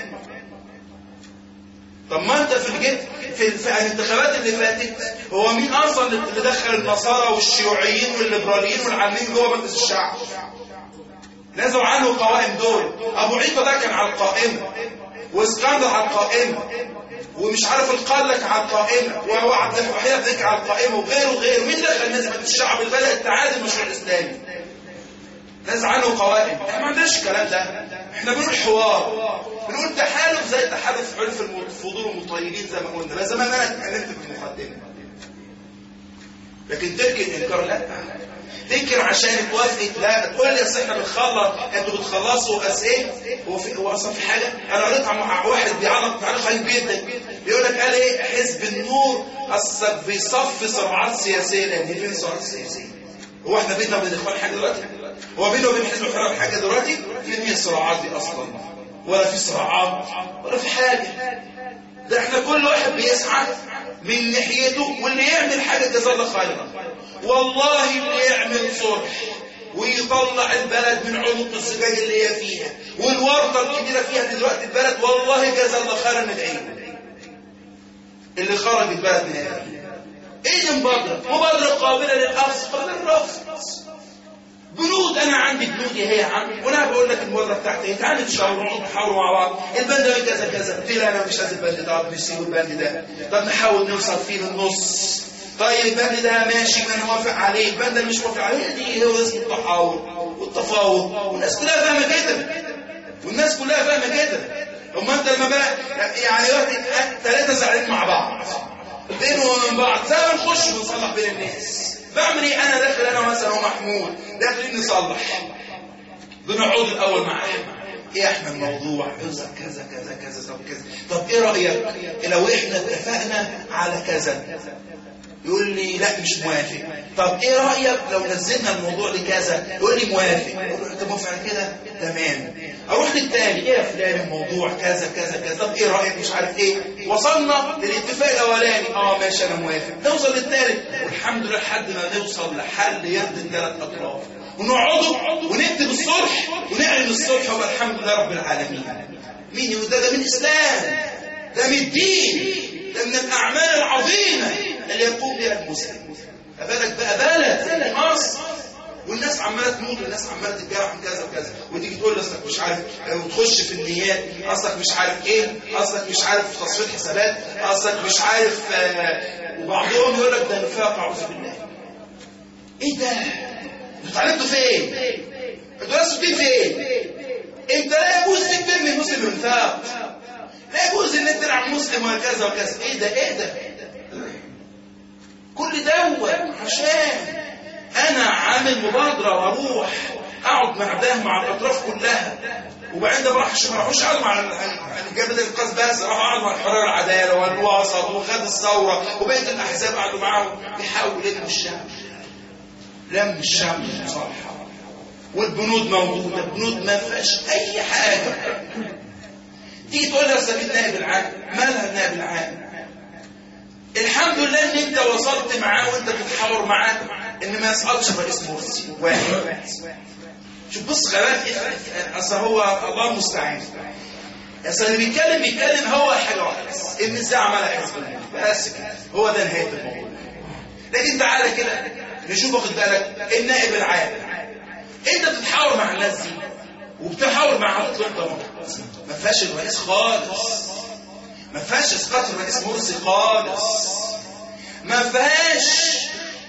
طب ما انت في الجد في, في الانتخابات اللي فاتت هو مين اصلا اللي دخل النصارى والشيوعيين والليبراليين والعاملين جوه مجلس الشعب نزلوا عنه القوائم دول ابو عيطه ده كان على القائمه واسكندر على القائمه ومش عارف القلك على القائمه وهو عبد الوحيد ذكر على القائمه وغيره وغيره مين دخل ناس مجلس الشعب البلد التعادل المشروع الاسلامي نزل عنه قوائم احنا ما عندناش الكلام ده احنا بنقول حوار بنقول تحالف زي تحالف حلف الفضول المطيرين زي ما قلنا لا زي ما انا اتكلمت في المقدمه لكن تنكر الانكار لا تنكر عشان توافق لا تقول لي اصل احنا بنخلص انتوا بتخلصوا بس ايه هو في هو اصلا في حاجه انا قريت عن واحد بيعلق تعليق غريب جدا بيقول لك قال ايه حزب النور اصلا بيصفي صراعات سياسيه لان فين صراعات سياسيه هو احنا بيننا وبين الاخوان حاجه دلوقتي هو بيننا وبين حزب الحريه حاجه دلوقتي فين هي الصراعات دي اصلا ولا في صراعات ولا في حاجه ده احنا كل واحد بيسعى من ناحيته واللي يعمل حاجه جزاه الله خيرا والله اللي يعمل صلح ويطلع البلد من عنق الزجاج اللي هي فيها والورطه الكبيره فيها دلوقتي البلد والله جزاه الله خيرا ندعيه اللي خرج البلد من هنا ايه دي مبادره مبادره قابله للاخذ قابله للرفض بنود انا عندي بنود هي يا عم وانا بقول لك المبادره بتاعتي ايه تعالى نتشاور ونقعد نحاور مع بعض البند ده كذا كذا قلت لي انا مش عايز البند ده طب نسيب البند ده طب نحاول نوصل فيه للنص طيب البند ده ماشي ما نوافق عليه البند اللي مش موافق عليه دي هو اسمه التحاور والتفاوض والناس كلها فاهمه كده والناس كلها فاهمه كده اما انت لما بقى يعني دلوقتي ثلاثه زعلانين مع بعض بينهم وبين بعض زي ما نخش ونصلح بين الناس بعمل ايه انا داخل انا مثلا ومحمود داخلين نصلح بنقعد الاول مع احمد ايه يا احمد الموضوع يوصل كذا كذا كذا طب كذا طب ايه رايك لو احنا اتفقنا على كذا يقول لي لا مش موافق طب ايه رايك لو نزلنا الموضوع لكذا يقول لي موافق اقول له انت موافق على كده تمام اروح للتاني ايه يا فلان الموضوع كذا كذا كذا طب ايه رايك مش عارف ايه وصلنا للاتفاق الاولاني اه ماشي انا موافق نوصل للثالث والحمد لله لحد ما نوصل لحل يرضي الثلاث اطراف ونقعدوا ونكتب الصلح ونعلن الصلح والحمد لله رب العالمين مين ده ده من الاسلام ده من الدين ده من الاعمال العظيمه اللي يقوم بها المسلم بالك بقى بلد زي مصر والناس عماله تموت والناس عماله تتجرح من كذا وكذا وتيجي تقول لي اصلك مش عارف وتخش في النيات اصلك مش عارف ايه اصلك مش عارف تصفيه حسابات اصلك مش عارف آه وبعضهم يقول لك ده نفاق اعوذ بالله ايه ده؟ انتوا اتعلمتوا فين؟ انتوا درستوا دين فين؟ انت لا يجوز لك ترمي مسلم بالنفاق لا يجوز ان انت تلعب مسلم وكذا وكذا ايه ده ايه ده؟ كل دوت عشان انا عامل مبادره واروح اقعد مع ده مع الاطراف كلها وبعدين ده راح ما راحوش قعدوا مع الجبهه الانقاذ بس راحوا قعدوا مع الحريه والعداله والوسط وخد الثوره وبقيه الاحزاب قعدوا معاهم بيحاولوا يلموا الشعب لم الشعب بصراحه والبنود موجوده البنود ما فيهاش اي حاجه تيجي تقول لي يا سبيل نائب العام مالها النائب العام الحمد لله ان انت وصلت معاه وانت بتحاور معاه ان ما يسقطش رئيس مرسي واحد شوف بص غباء اصل هو الله المستعان اصل اللي بيتكلم بيتكلم هو حاجه واحده بس ان ازاي عملها حزب بس كده هو ده نهايه الموضوع لكن تعالى كده نشوف واخد بالك النائب العام انت بتتحاور مع الناس دي وبتحاور مع حضرتك انت ما فيهاش الرئيس خالص ما فيهاش اسقاط الرئيس مرسي خالص ما فيهاش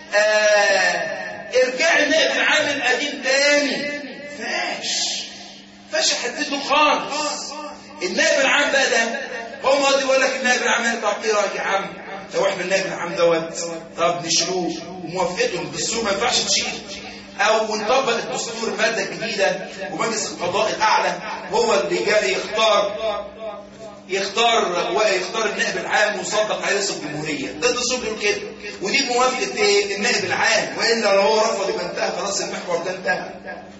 آه ارجاع النائب العام القديم تاني فيهاش فيهاش حدده خالص النائب العام بقى ده هو ماضي يقول لك النائب العام طب ايه رايك يا عم لو احنا النائب العام دوت طب نشيلوه وموافقته الدستور ما ينفعش تشيل او نطبق الدستور ماده جديده ومجلس القضاء الاعلى هو اللي جاي يختار يختار ويختار النائب العام ويصدق عليه رئيس الجمهوريه ده الدستور بيقول كده ودي موافقه ايه النائب العام والا لو هو رفض يبقى انتهى خلاص المحور ده انتهى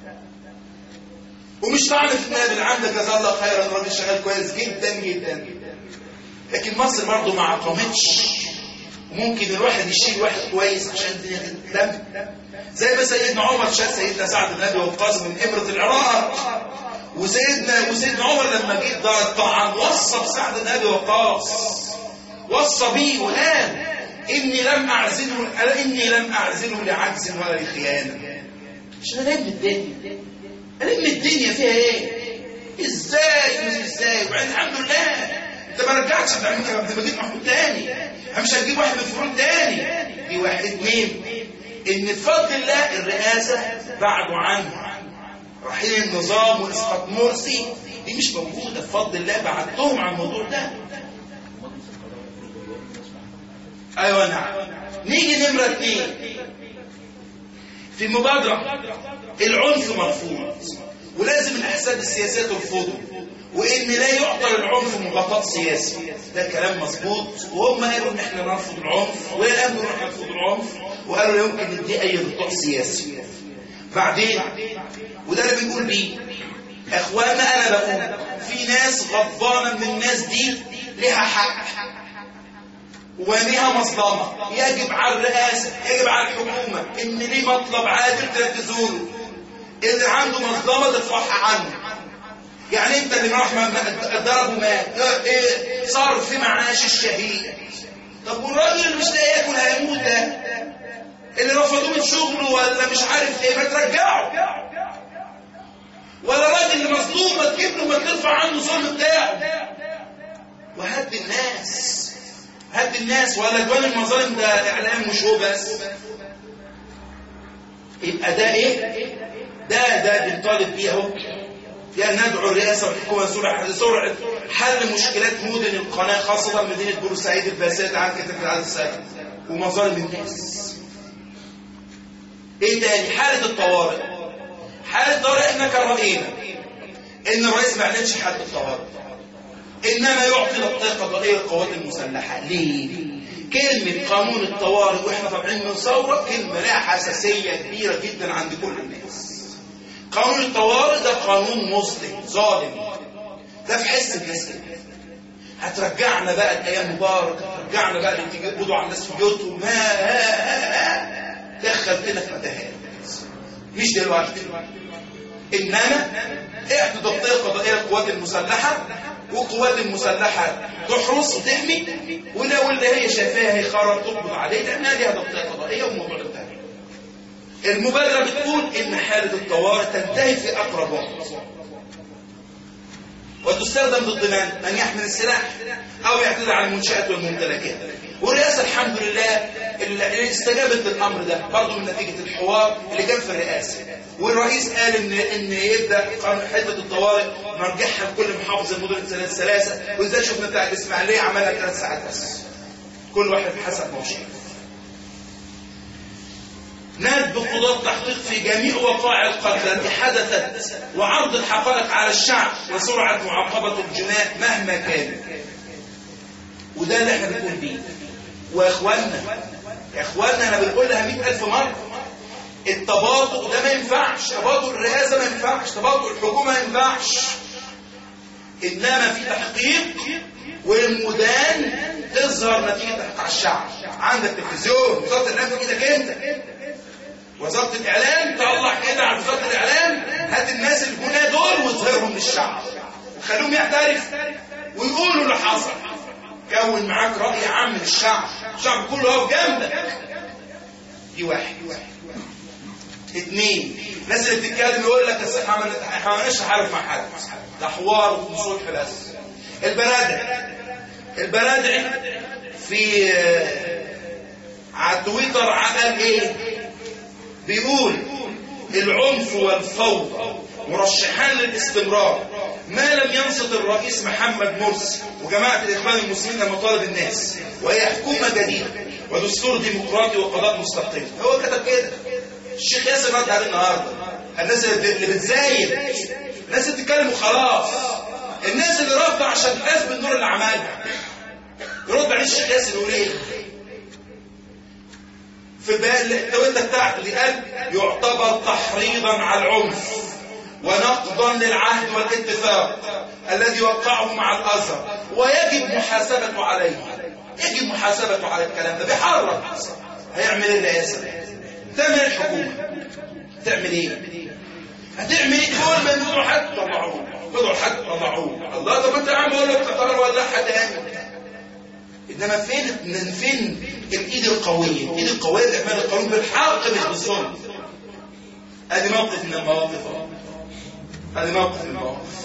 ومش طعن في النائب العام ده جزاه الله خيرا الراجل شغال كويس جدا جدا لكن مصر برضه ما عقمتش ممكن الواحد يشيل واحد كويس عشان الدنيا تتلم زي ما سيدنا عمر شال سيدنا سعد بن ابي وقاص من امره العراق وسيدنا وسيدنا عمر لما جه دار الطعام وصى بسعد بن ابي وقاص وصى بيه وقال اني لم اعزله اني لم اعزله لعجز ولا لخيانه عشان الم الدنيا الم الدنيا فيها ايه ازاي مش ازاي وبعدين الحمد لله انت ما رجعتش عبد الحميد عبد المجيد محمود تاني مش هتجيب واحد من الفروع تاني دي واحد اتنين ان بفضل الله الرئاسه بعدوا عنه رحيل النظام واسقاط مرسي دي مش موجوده بفضل الله بعدتهم عن الموضوع ده ايوه نعم نيجي نمره اثنين في مبادره العنف مرفوض ولازم الاحزاب السياسيه ترفضه وان لا يعطى للعنف مغطاء سياسي ده كلام مظبوط وهم قالوا ان احنا نرفض العنف وقالوا ان احنا نرفض العنف وقالوا لا يمكن نديه اي غطاء سياسي بعدين وده اللي بنقول بيه اخوانا انا بقول في ناس غضبانه من الناس دي لها حق وليها مظلمه يجب على الرئاسه يجب على الحكومه ان ليه مطلب عادل تنفذوا له اللي عنده مظلمه ترفعها عنه يعني انت اللي راح ضربه مات ايه صار في معاش الشهيد طب والراجل اللي مش لاقي ياكل هيموت ده اللي رفضوه من شغله ولا مش عارف ايه ما ترجعه ولا راجل اللي مظلوم ما تجيب له ما ترفع عنه الظلم بتاعه وهد الناس هد الناس ولا جوان المظالم ده اعلام مش هو بس يبقى ده ايه ده ده بنطالب بيه اهو يعني ندعو الرئاسة والحكومة سرعة سرعة حل مشكلات مدن القناة خاصة مدينة بورسعيد الباسات عن كثرة العدد الساكن ومظالم الناس. ايه تاني؟ حالة الطوارئ. حالة الطوارئ احنا كان رأينا ان الرئيس ما اعلنش حالة الطوارئ. انما يعطي للطاقة قضائية القوات المسلحة، ليه؟ كلمة قانون الطوارئ واحنا طالعين من ثورة كلمة لها حساسية كبيرة جدا عند كل الناس. قانون الطوارئ ده قانون مظلم ظالم ده في حس الناس كده هترجعنا بقى لايام مبارك هترجعنا بقى اللي تيجي على الناس في بيوتهم ما دخلتنا في متاهات مش دلوقتي انما اعطي تغطيه قضائيه للقوات المسلحه والقوات المسلحه تحرس وتحمي ولو اللي هي شايفاها هي خرب تقبض عليه لانها ليها تغطيه قضائيه وموضوع انتهى المبادرة بتقول إن حالة الطوارئ تنتهي في أقرب وقت وتستخدم ضد من؟ من يحمل السلاح أو يعتدي على المنشآت والممتلكات والرئاسة الحمد لله اللي استجابت للأمر ده برضه من نتيجة الحوار اللي كان في الرئاسة والرئيس قال إن إن يبدأ حتة الطوارئ نرجعها لكل محافظة المدن الثلاثة وإزاي شفنا بتاع الإسماعيلية عملها ثلاث ساعات بس كل واحد حسب ما شاف ندب قضاة التحقيق في جميع وقائع القتل التي حدثت وعرض الحقائق على الشعب وسرعة معاقبة الجناة مهما كان وده اللي احنا بنقول بيه واخواننا يا اخواننا انا بنقولها مئة ألف مرة التباطؤ ده ما ينفعش تباطؤ الرئاسة ما ينفعش تباطؤ الحكومة ما ينفعش إنما في تحقيق والمدان تظهر نتيجة تحقيق على الشعب عندك تلفزيون وزارة الإعلام في إيدك أنت وزارة الإعلام تطلع كده على وزارة الإعلام هات الناس اللي هنا دول واظهرهم للشعب وخليهم يعترف ويقولوا اللي حصل كون معاك رأي عام للشعب الشعب كله هو جنبك دي واحد اثنين الناس اللي بتتكلم يقول لك احنا ما عملناش حرب مع حد ده حوار وصلح بس البرادع البرادع في على تويتر قال ايه بيقول العنف والفوضى مرشحان للاستمرار ما لم ينصت الرئيس محمد مرسي وجماعة الإخوان المسلمين لمطالب الناس وهي حكومة جديدة ودستور ديمقراطي وقضاء مستقيم هو كتب كده الشيخ ياسر رد عليه النهارده الناس اللي بتزايد الناس اللي بتتكلم وخلاص الناس اللي رافضه عشان الناس بالنور اللي عملها يرد عليه الشيخ ياسر يقول ايه في بال التويته بتاعته اللي قال يعتبر تحريضا على العنف ونقضا للعهد والاتفاق الذي وقعه مع الازهر ويجب محاسبته عليه يجب محاسبته على الكلام ده بيحرض هيعمل ايه الرئاسه تعمل ايه الحكومه تعمل ايه هتعمل ايه كل ما يدعوا حد طلعوه يدعوا حد طلعوه الله طب انت يا عم اقول لك تقرر ولا حد امن انما فين من فين الايد القويه الايد القويه اللي اعمال القانون بالحق مش بالظلم ادي موقف من المواقف ادي موقف من المواقف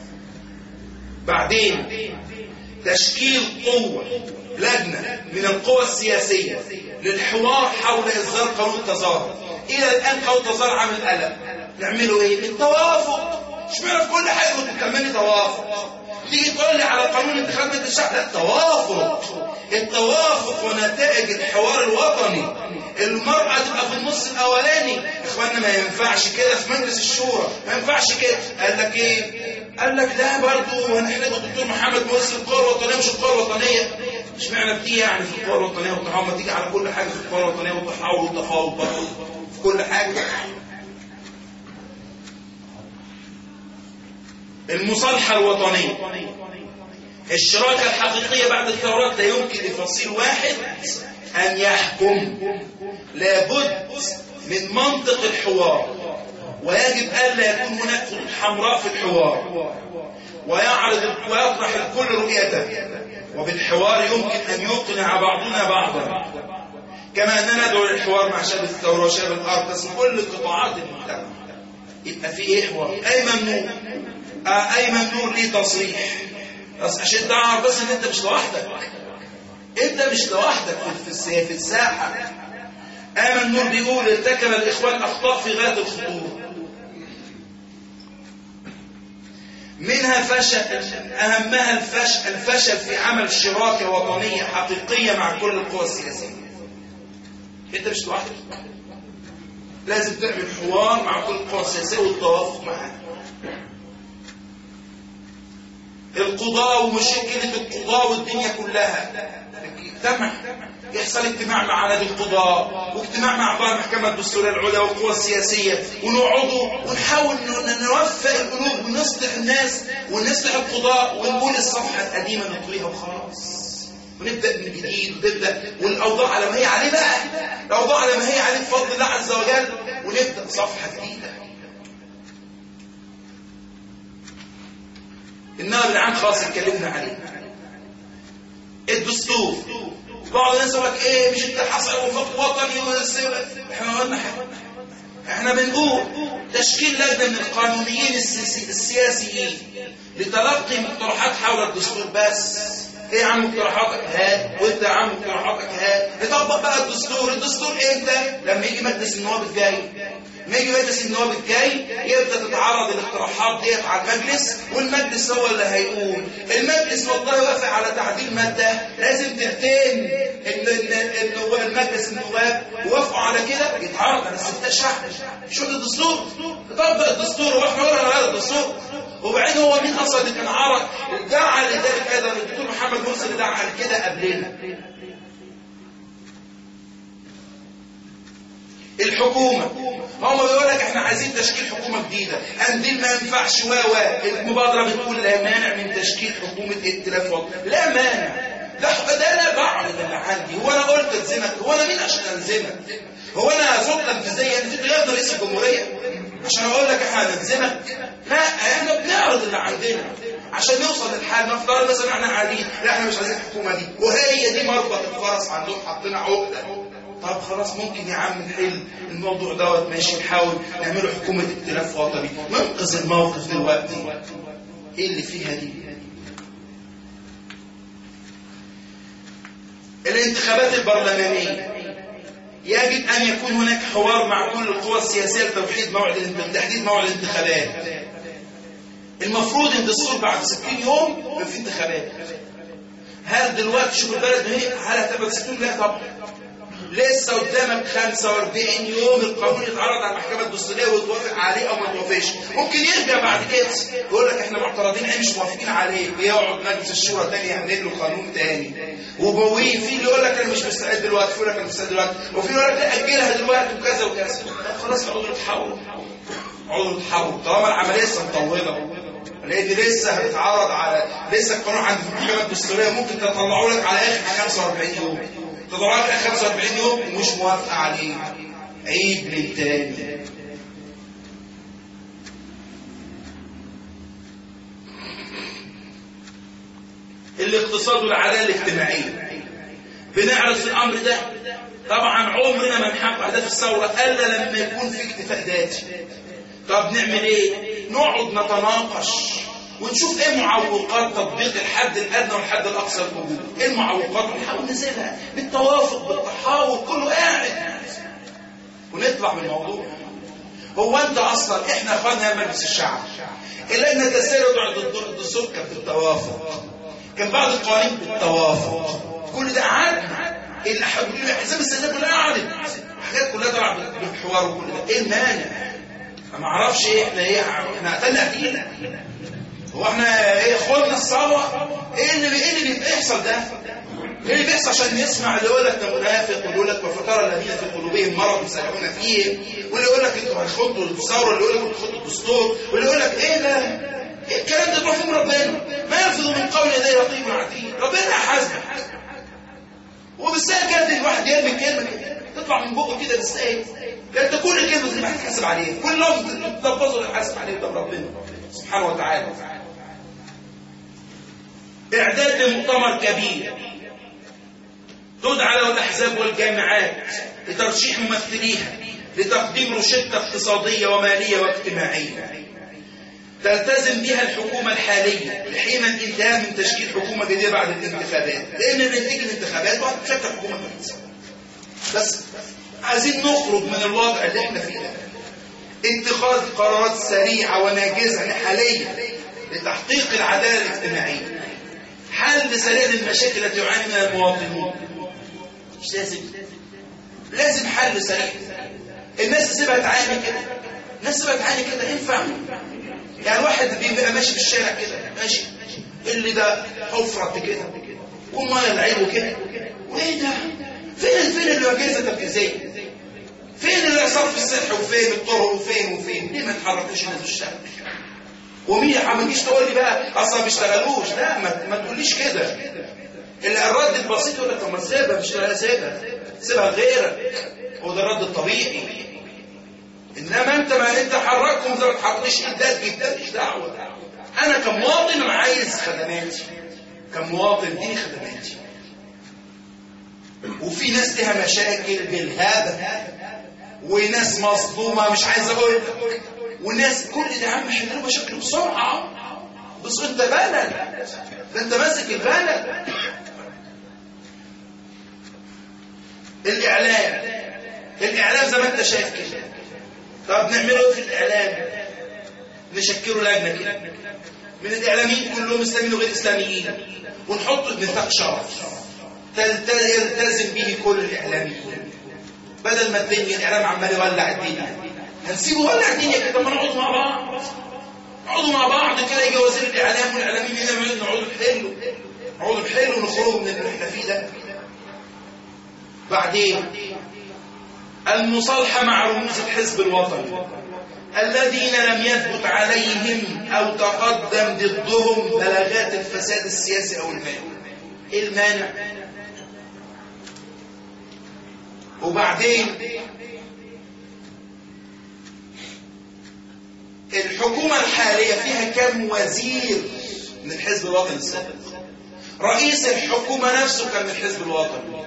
بعدين تشكيل قوة لجنة من القوى السياسية للحوار حول إصدار قانون التظاهر إلى الآن قانون التظاهر عامل قلق يعملوا ايه التوافق اشمعنى في كل حاجه كنت بتعملي توافق تيجي تقول لي على قانون انتخابات الشعب لا التوافق التوافق ونتائج الحوار الوطني المرأة تبقى في النص الأولاني إخواننا ما ينفعش كده في مجلس الشورى ما ينفعش كده قال لك إيه قال لك لا برضه هنحرجه الدكتور محمد مرسي القوى الوطنية مش القوى الوطنية اشمعنى بتيجي يعني في القوى الوطنية والتحول ما تيجي على كل حاجة في القوى الوطنية والتحول والتفاوض برضه في كل حاجة المصالحة الوطنية الشراكة الحقيقية بعد الثورات لا يمكن لفصيل واحد أن يحكم لابد من منطق الحوار ويجب ألا يكون هناك خطوط حمراء في الحوار ويعرض ويطرح الكل رؤيته وبالحوار يمكن أن يقنع بعضنا بعضا كما أننا ندعو للحوار مع شباب الثورة وشباب الأرض بس كل قطاعات المجتمع يبقى في إيه حوار أي ممنوع آه أي ممنوع ليه تصريح بس عشان تعرف بس ان انت مش لوحدك انت مش لوحدك في في الساحه امن نور بيقول ارتكب الاخوان اخطاء في غايه الخطوره منها فشل اهمها الفشل الفشل في عمل شراكه وطنيه حقيقيه مع كل القوى السياسيه انت مش لوحدك لازم تعمل حوار مع كل القوى السياسيه والتوافق معاها القضاء ومشكلة القضاء والدنيا كلها اجتمع يحصل اجتماع مع نادي القضاء واجتماع مع أعضاء المحكمة الدستورية العليا والقوى السياسية ونقعدوا ونحاول نوفق القلوب ونصلح الناس ونصلح القضاء ونقول الصفحة القديمة نطويها وخلاص ونبدأ من جديد ونبدأ والأوضاع على ما هي عليه بقى الأوضاع على ما هي عليه بفضل الله عز وجل ونبدأ صفحة جديدة النار العام خلاص اتكلمنا عليه الدستور بعض الناس يقول لك ايه مش انت حصل وفق وطني احنا قلنا حاجه احنا بنقول تشكيل لجنه من القانونيين السياسيين لتلقي مقترحات حول الدستور بس ايه يا عم مقترحاتك هات وانت يا عم مقترحاتك هات نطبق بقى الدستور الدستور امتى لما يجي مجلس النواب الجاي لما يجي مجلس النواب الجاي يبدا تتعرض الاقتراحات ديت على المجلس والمجلس هو اللي هيقول المجلس والله وافق على تعديل ماده لازم تلتين ان ان المجلس النواب وافقوا على كده يتعرض على استفتاء شعبي شو الدستور نطبق الدستور واحنا ولا هذا الدستور وبعدين هو مين اصلا اللي كان عرض دعا لذلك ايضا الدكتور محمد مرسي اللي دعا كده قبلنا الحكومة هم بيقول لك احنا عايزين تشكيل حكومة جديدة قنديل ما ينفعش و و المبادرة بتقول لا مانع من تشكيل حكومة ائتلاف وطني لا مانع لا ده انا بعرض اللي عندي هو انا قلت الزمك هو انا مين عشان الزمك هو انا سلطه انفاذيه انت غير رئيس الجمهوريه عشان اقول لك احنا هنلزمك لا احنا بنعرض اللي عندنا عشان نوصل للحال نفترض مثلا احنا قاعدين لا احنا مش عايزين الحكومه دي وهي دي مربط الفرس عندهم حاطين عقده طب خلاص ممكن يا عم نحل الموضوع دوت ماشي نحاول نعمله حكومه ائتلاف وطني ننقذ الموقف دلوقتي ايه اللي فيها دي الانتخابات البرلمانيه يجب أن يكون هناك حوار مع كل القوى السياسية لتوحيد موعد تحديد موعد الانتخابات المفروض ان الدستور بعد 60 يوم يبقى في انتخابات هل دلوقتي شوف البلد هي هل هتبقى 60 لا طبعا لسه قدامك 45 يوم القانون يتعرض على المحكمه الدستوريه ويتوافق عليه او ما يتوافقش ممكن يرجع بعد كده يقول لك احنا معترضين احنا مش موافقين عليه ويقعد مجلس الشورى تاني يعمل له قانون تاني وبويه في اللي يقول لك انا مش مستعد دلوقتي في يقول لك انا مستعد دلوقتي وفي اللي يقول لك لا اجلها دلوقتي وكذا وكذا خلاص اقعدوا تحاولوا اقعدوا تحاولوا طالما العمليه لسه مطوله لان لسه هتتعرض على لسه القانون عند المحكمه الدستوريه ممكن تطلعوا لك على اخر 45 يوم تطلعوا لك اخر 45 يوم ومش موافقه عليه عيد للتاني الاقتصاد والعداله الاجتماعيه بنعرض في الامر ده طبعا عمرنا ما نحقق اهداف الثوره الا لما يكون في اكتفاء ذاتي طب نعمل ايه نقعد نتناقش ونشوف ايه معوقات تطبيق الحد الادنى والحد الاقصى للوجود ايه المعوقات ونحاول نزيلها بالتوافق بالتحاور كله قاعد ونطلع من الموضوع هو انت اصلا احنا اخواننا مجلس الشعب اللجنه التسير ضد الدستور كان بالتوافق كان بعض القوانين بالتوافق كل ده قعدنا الاحزاب السياسيه كلها قعدت حاجات كلها طلعت بالحوار وكل ده ايه المانع؟ انا ما اعرفش ايه احنا ايه احنا قتلنا فينا هو احنا ايه اخواننا الثوره ايه اللي ايه اللي بيحصل ده؟ ايه اللي بيحصل عشان نسمع اللي يقول لك ده منافق واللي يقول لك وفترى الذين في قلوبهم مرض يسارعون فيه واللي يقول لك انتوا هتخضوا الثوره اللي يقول لك انتوا هتخضوا الدستور واللي يقول لك ايه ده؟ ايه الكلام ده مفهوم ربنا ما يلفظ من قول يديه رقيب عتيد ربنا هيحاسبك وبالسهل كده الواحد يرمي كلمه كده تطلع من بقه كده بالسهل ده انت كل كلمه اللي هتحاسب عليه كل لفظ تلفظه اللي هتحاسب عليه قدام ربنا سبحانه وتعالى اعداد لمؤتمر كبير تدعى له الاحزاب والجامعات لترشيح ممثليها لتقديم روشته اقتصاديه وماليه واجتماعيه تلتزم بها الحكومة الحالية لحين الانتهاء من تشكيل حكومة جديدة بعد الانتخابات لأن بنتيجة الانتخابات وهتشكل حكومة جديدة بس عايزين نخرج من الوضع اللي احنا فيه ده اتخاذ قرارات سريعة وناجزة حاليا لتحقيق العدالة الاجتماعية حل سريع للمشاكل التي يعاني منها المواطنون مش لازم لازم حل سريع الناس تسيبها تعاني كده الناس تسيبها تعاني كده ينفع يعني واحد بيبقى ماشي في الشارع كده ماشي اللي ده حفرة كده والميه العين كده وايه ده فين فين الاجهزه التنفيذيه فين الاعصار في الصحه وفين الطرق وفين وفين ليه ما تحركوش الناس في الشارع ومين ما تجيش تقول لي بقى اصلا ما بيشتغلوش لا ما, ما تقوليش كده اللي الرد البسيط يقول لك طب ما سيبها مش سيبها سيبها غيرك هو ده الرد الطبيعي انما انت ما انت حركهم زي ما تحركش ايدك جدا مش دعوه انا كمواطن انا عايز خدماتي كمواطن اديني خدماتي وفي ناس لها مشاكل بالهذا وناس مصدومه مش عايز اقول وناس كل ده يا عم حلوا مشاكل بسرعه بس انت بلد ده انت ماسك البلد الاعلام الاعلام زي ما انت شايف كده طب نعمله ايه في الاعلام نشكله لجنه كده من الاعلاميين كلهم اسلاميين وغير اسلاميين ونحط نطاق شرف يلتزم به كل الاعلاميين بدل ما الدنيا الاعلام عمال يولع الدنيا هنسيبه ولع الدنيا كده ما نقعد مع بعض نقعدوا مع بعض كده يجي وزير الاعلام والاعلاميين هنا نقعدوا نحلوا نقعدوا نحلوا ونخرجوا من اللي احنا فيه ده بعدين المصالحة مع رموز الحزب الوطني الذين لم يثبت عليهم أو تقدم ضدهم بلاغات الفساد السياسي أو المالي إيه المانع وبعدين الحكومة الحالية فيها كم وزير من الحزب الوطني السابق رئيس الحكومة نفسه كان من الحزب الوطني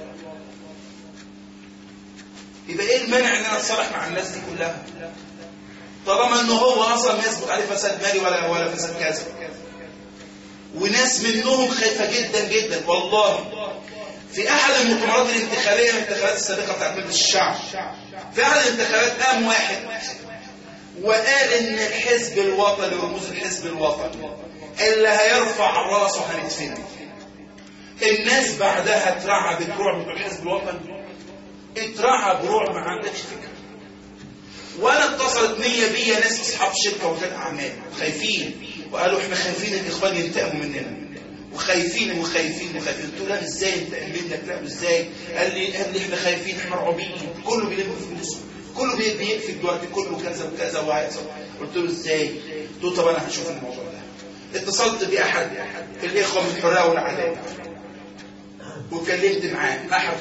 يبقى ايه المانع ان انا اتصالح مع الناس دي كلها طالما ان هو اصلا يثبت عليه فساد مالي ولا ولا فساد كذا وناس منهم خايفه جدا جدا والله في احد المؤتمرات الانتخابيه من الانتخابات السابقه بتاعت مجلس الشعب في احد الانتخابات قام واحد وقال ان الحزب الوطني ورموز الحزب الوطني اللي هيرفع راسه هندفنه الناس بعدها اترعبت رعب بتوع الحزب الوطني اترعب رعب ما عندكش فكره وانا اتصلت مية بيا ناس اصحاب شركه وكان اعمال خايفين وقالوا احنا خايفين الاخوان ينتقموا مننا وخايفين وخايفين وخايفين قلت له لا ازاي انت منك لا ازاي قال لي قال لي احنا خايفين احنا مرعوبين كله بيلم فلوس كله بيقفل دلوقتي كله كذا وكذا وهيحصل قلت له ازاي قلت له طب انا هشوف الموضوع ده اتصلت باحد الاخوه من الحريه والعداله واتكلمت معاه احد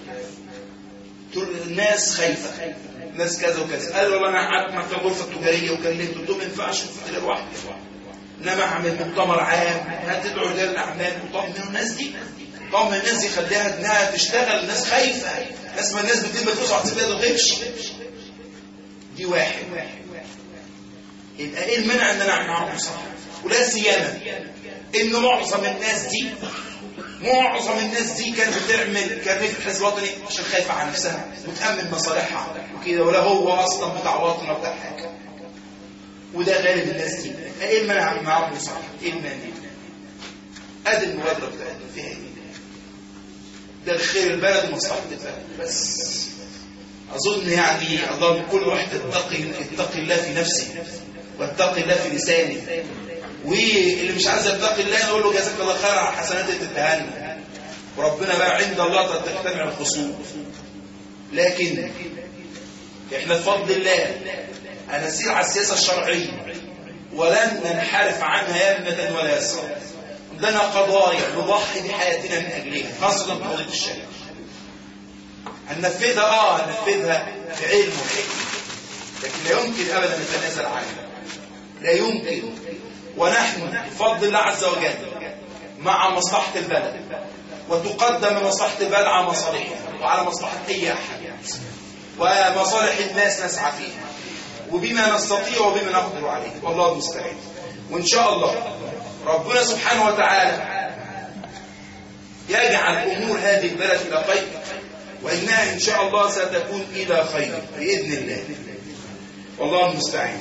الناس خايفه ناس كذا وكذا قال والله انا قعدت مع الغرفه التجاريه وكلمت قلت له ما ينفعش كده لوحدي انما اعمل مؤتمر عام هتدعو رجال الاعمال وطمن الناس دي طمن الناس دي خليها انها تشتغل الناس خايفه ناس ما الناس بتدي فلوس على سبيل الغش دي واحد يبقى ايه المنع ان انا اعمل معاهم صح ولا سيما ان معظم الناس دي معظم الناس دي كانت بتعمل كارنيه في الحزب الوطني عشان خايفه على نفسها وتامن مصالحها وكده ولا هو اصلا بتاع وطن ولا بتاع حاجه وده غالب الناس دي ايه المنع معاهم صح ايه المانع ادي المبادره بتاعتنا فيها ايه ده الخير البلد ومصلحه البلد بس اظن يعني الله كل واحد يتقي يتقي الله في نفسه واتقي الله في لسانه واللي مش عايز يتقي الله نقول له جزاك الله خير على حسنات تتهنى وربنا بقى عند الله تجتمع الخصوم لكن احنا بفضل الله هنسير على السياسه الشرعيه ولن ننحرف عنها يمنة ولا يسرا عندنا قضايا نضحي بحياتنا من اجلها خاصه قضيه الشريعه هننفذها اه هننفذها بعلم وحكمه لكن لا يمكن ابدا نتنازل عنها لا يمكن ونحن بفضل الله عز وجل مع مصلحة البلد وتقدم مصلحة البلد على مصالحها وعلى مصلحة أي أحد ومصالح الناس نسعى فيها وبما نستطيع وبما نقدر عليه والله المستعان وإن شاء الله ربنا سبحانه وتعالى يجعل أمور هذه البلد إلى خير وإنها إن شاء الله ستكون إلى خير بإذن الله والله المستعان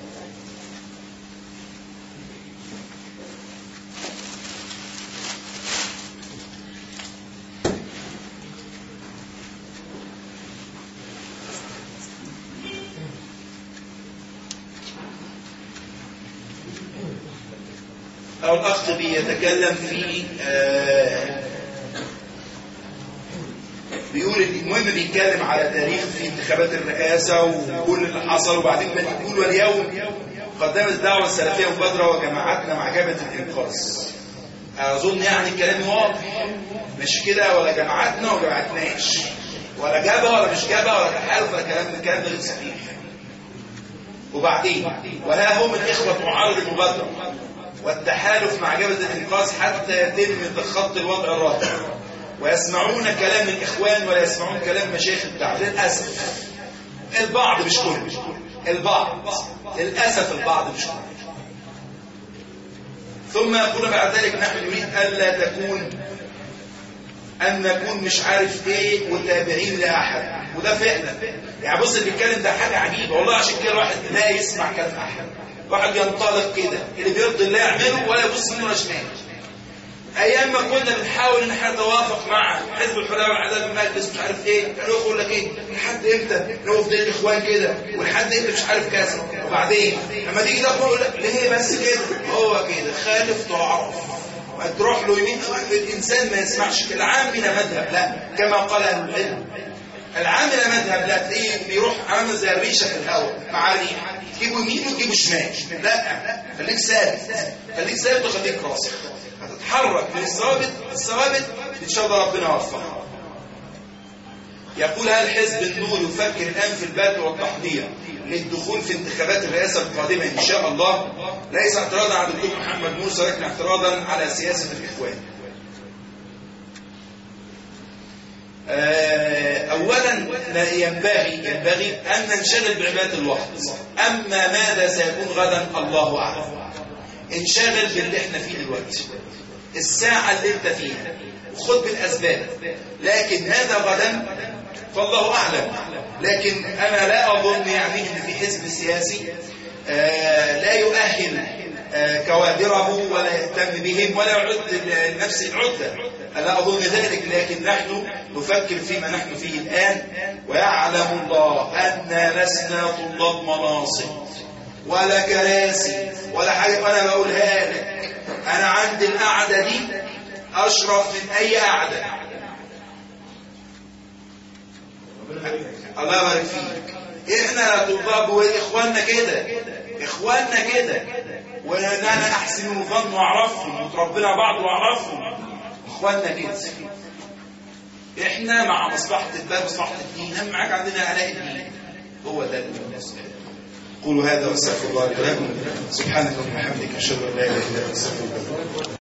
أو الأخ بيتكلم في آه بيقول المهم بيتكلم على تاريخ في انتخابات الرئاسة وكل اللي حصل وبعدين ما بيقول واليوم قدمت الدعوة السلفية مبادرة وجماعتنا مع جبهة الإنقاذ أظن يعني الكلام واضح مش كده ولا جماعتنا ولا جماعتناش ولا جابة ولا مش جابة ولا تحالف ولا كلام الكلام ده غير صحيح وبعدين وها هم الإخوة معارض المبادرة والتحالف مع جبهة الإنقاذ حتى يتم تخطي الوضع الراهن ويسمعون كلام الإخوان ولا يسمعون كلام مشايخ الدعوة للأسف البعض مش كل البعض للأسف البعض مش كل ثم يقول بعد ذلك نحن نريد ألا تكون أن نكون مش عارف إيه وتابعين لأحد وده فعلا يعني بص اللي بيتكلم ده حاجة عجيبة والله عشان كده الواحد لا يسمع كلام أحد واحد ينطلق كده اللي بيرضي الله يعمله ولا يبص يمين ولا شمال ايام ما كنا بنحاول ان احنا نتوافق مع حزب الحريه والعداله المجلس مش عارف ايه كانوا يقول لك ايه لحد امتى نقف ضد الاخوان كده ولحد امتى مش عارف كذا وبعدين لما تيجي ده يقول لك ليه بس كده هو كده خالف تعرف ما تروح له يمين الانسان ما يسمعش العامل مذهب لا كما قال اهل العلم العامل مذهب لا تلاقيه بيروح عامل زي الريشه في الهواء مع الريح تجيبه يمين وتجيبه شمال لا خليك ثابت خليك ثابت وخليك راسخ هتتحرك من الثوابت الثوابت ان شاء الله ربنا يوفقها يقول هل حزب النور يفكر الان في البدء والتحضير للدخول في انتخابات الرئاسه القادمه ان شاء الله ليس اعتراضا على الدكتور محمد موسى لكن اعتراضا على سياسه الاخوان اولا لا ينبغي ينبغي ان ننشغل بعباده الوقت اما ماذا سيكون غدا الله اعلم انشغل باللي احنا فيه دلوقتي الساعه اللي انت فيها وخد بالاسباب لكن هذا غدا فالله اعلم لكن انا لا اظن يعني ان في حزب سياسي آه لا يؤهل آه كوادره ولا يهتم بهم ولا يعد لنفسه العده ألا أظن ذلك لكن نحن نفكر فيما نحن فيه الآن ويعلم الله أننا لسنا طلاب مناصب ولا كراسي ولا حاجة وأنا بقولها لك أنا عندي القعدة دي أشرف من أي قعدة الله يبارك فيك احنا طلاب واخواننا كده اخواننا كده وانا احسن الظن واعرفهم وتربنا بعض واعرفهم اخواننا كده احنا مع مصلحة البلد مصلحة الدين هم معاك عندنا علاء الدين هو ده قولوا هذا واستغفر الله لكم سبحانك وبحمدك اشهد ان لا اله الا انت استغفرك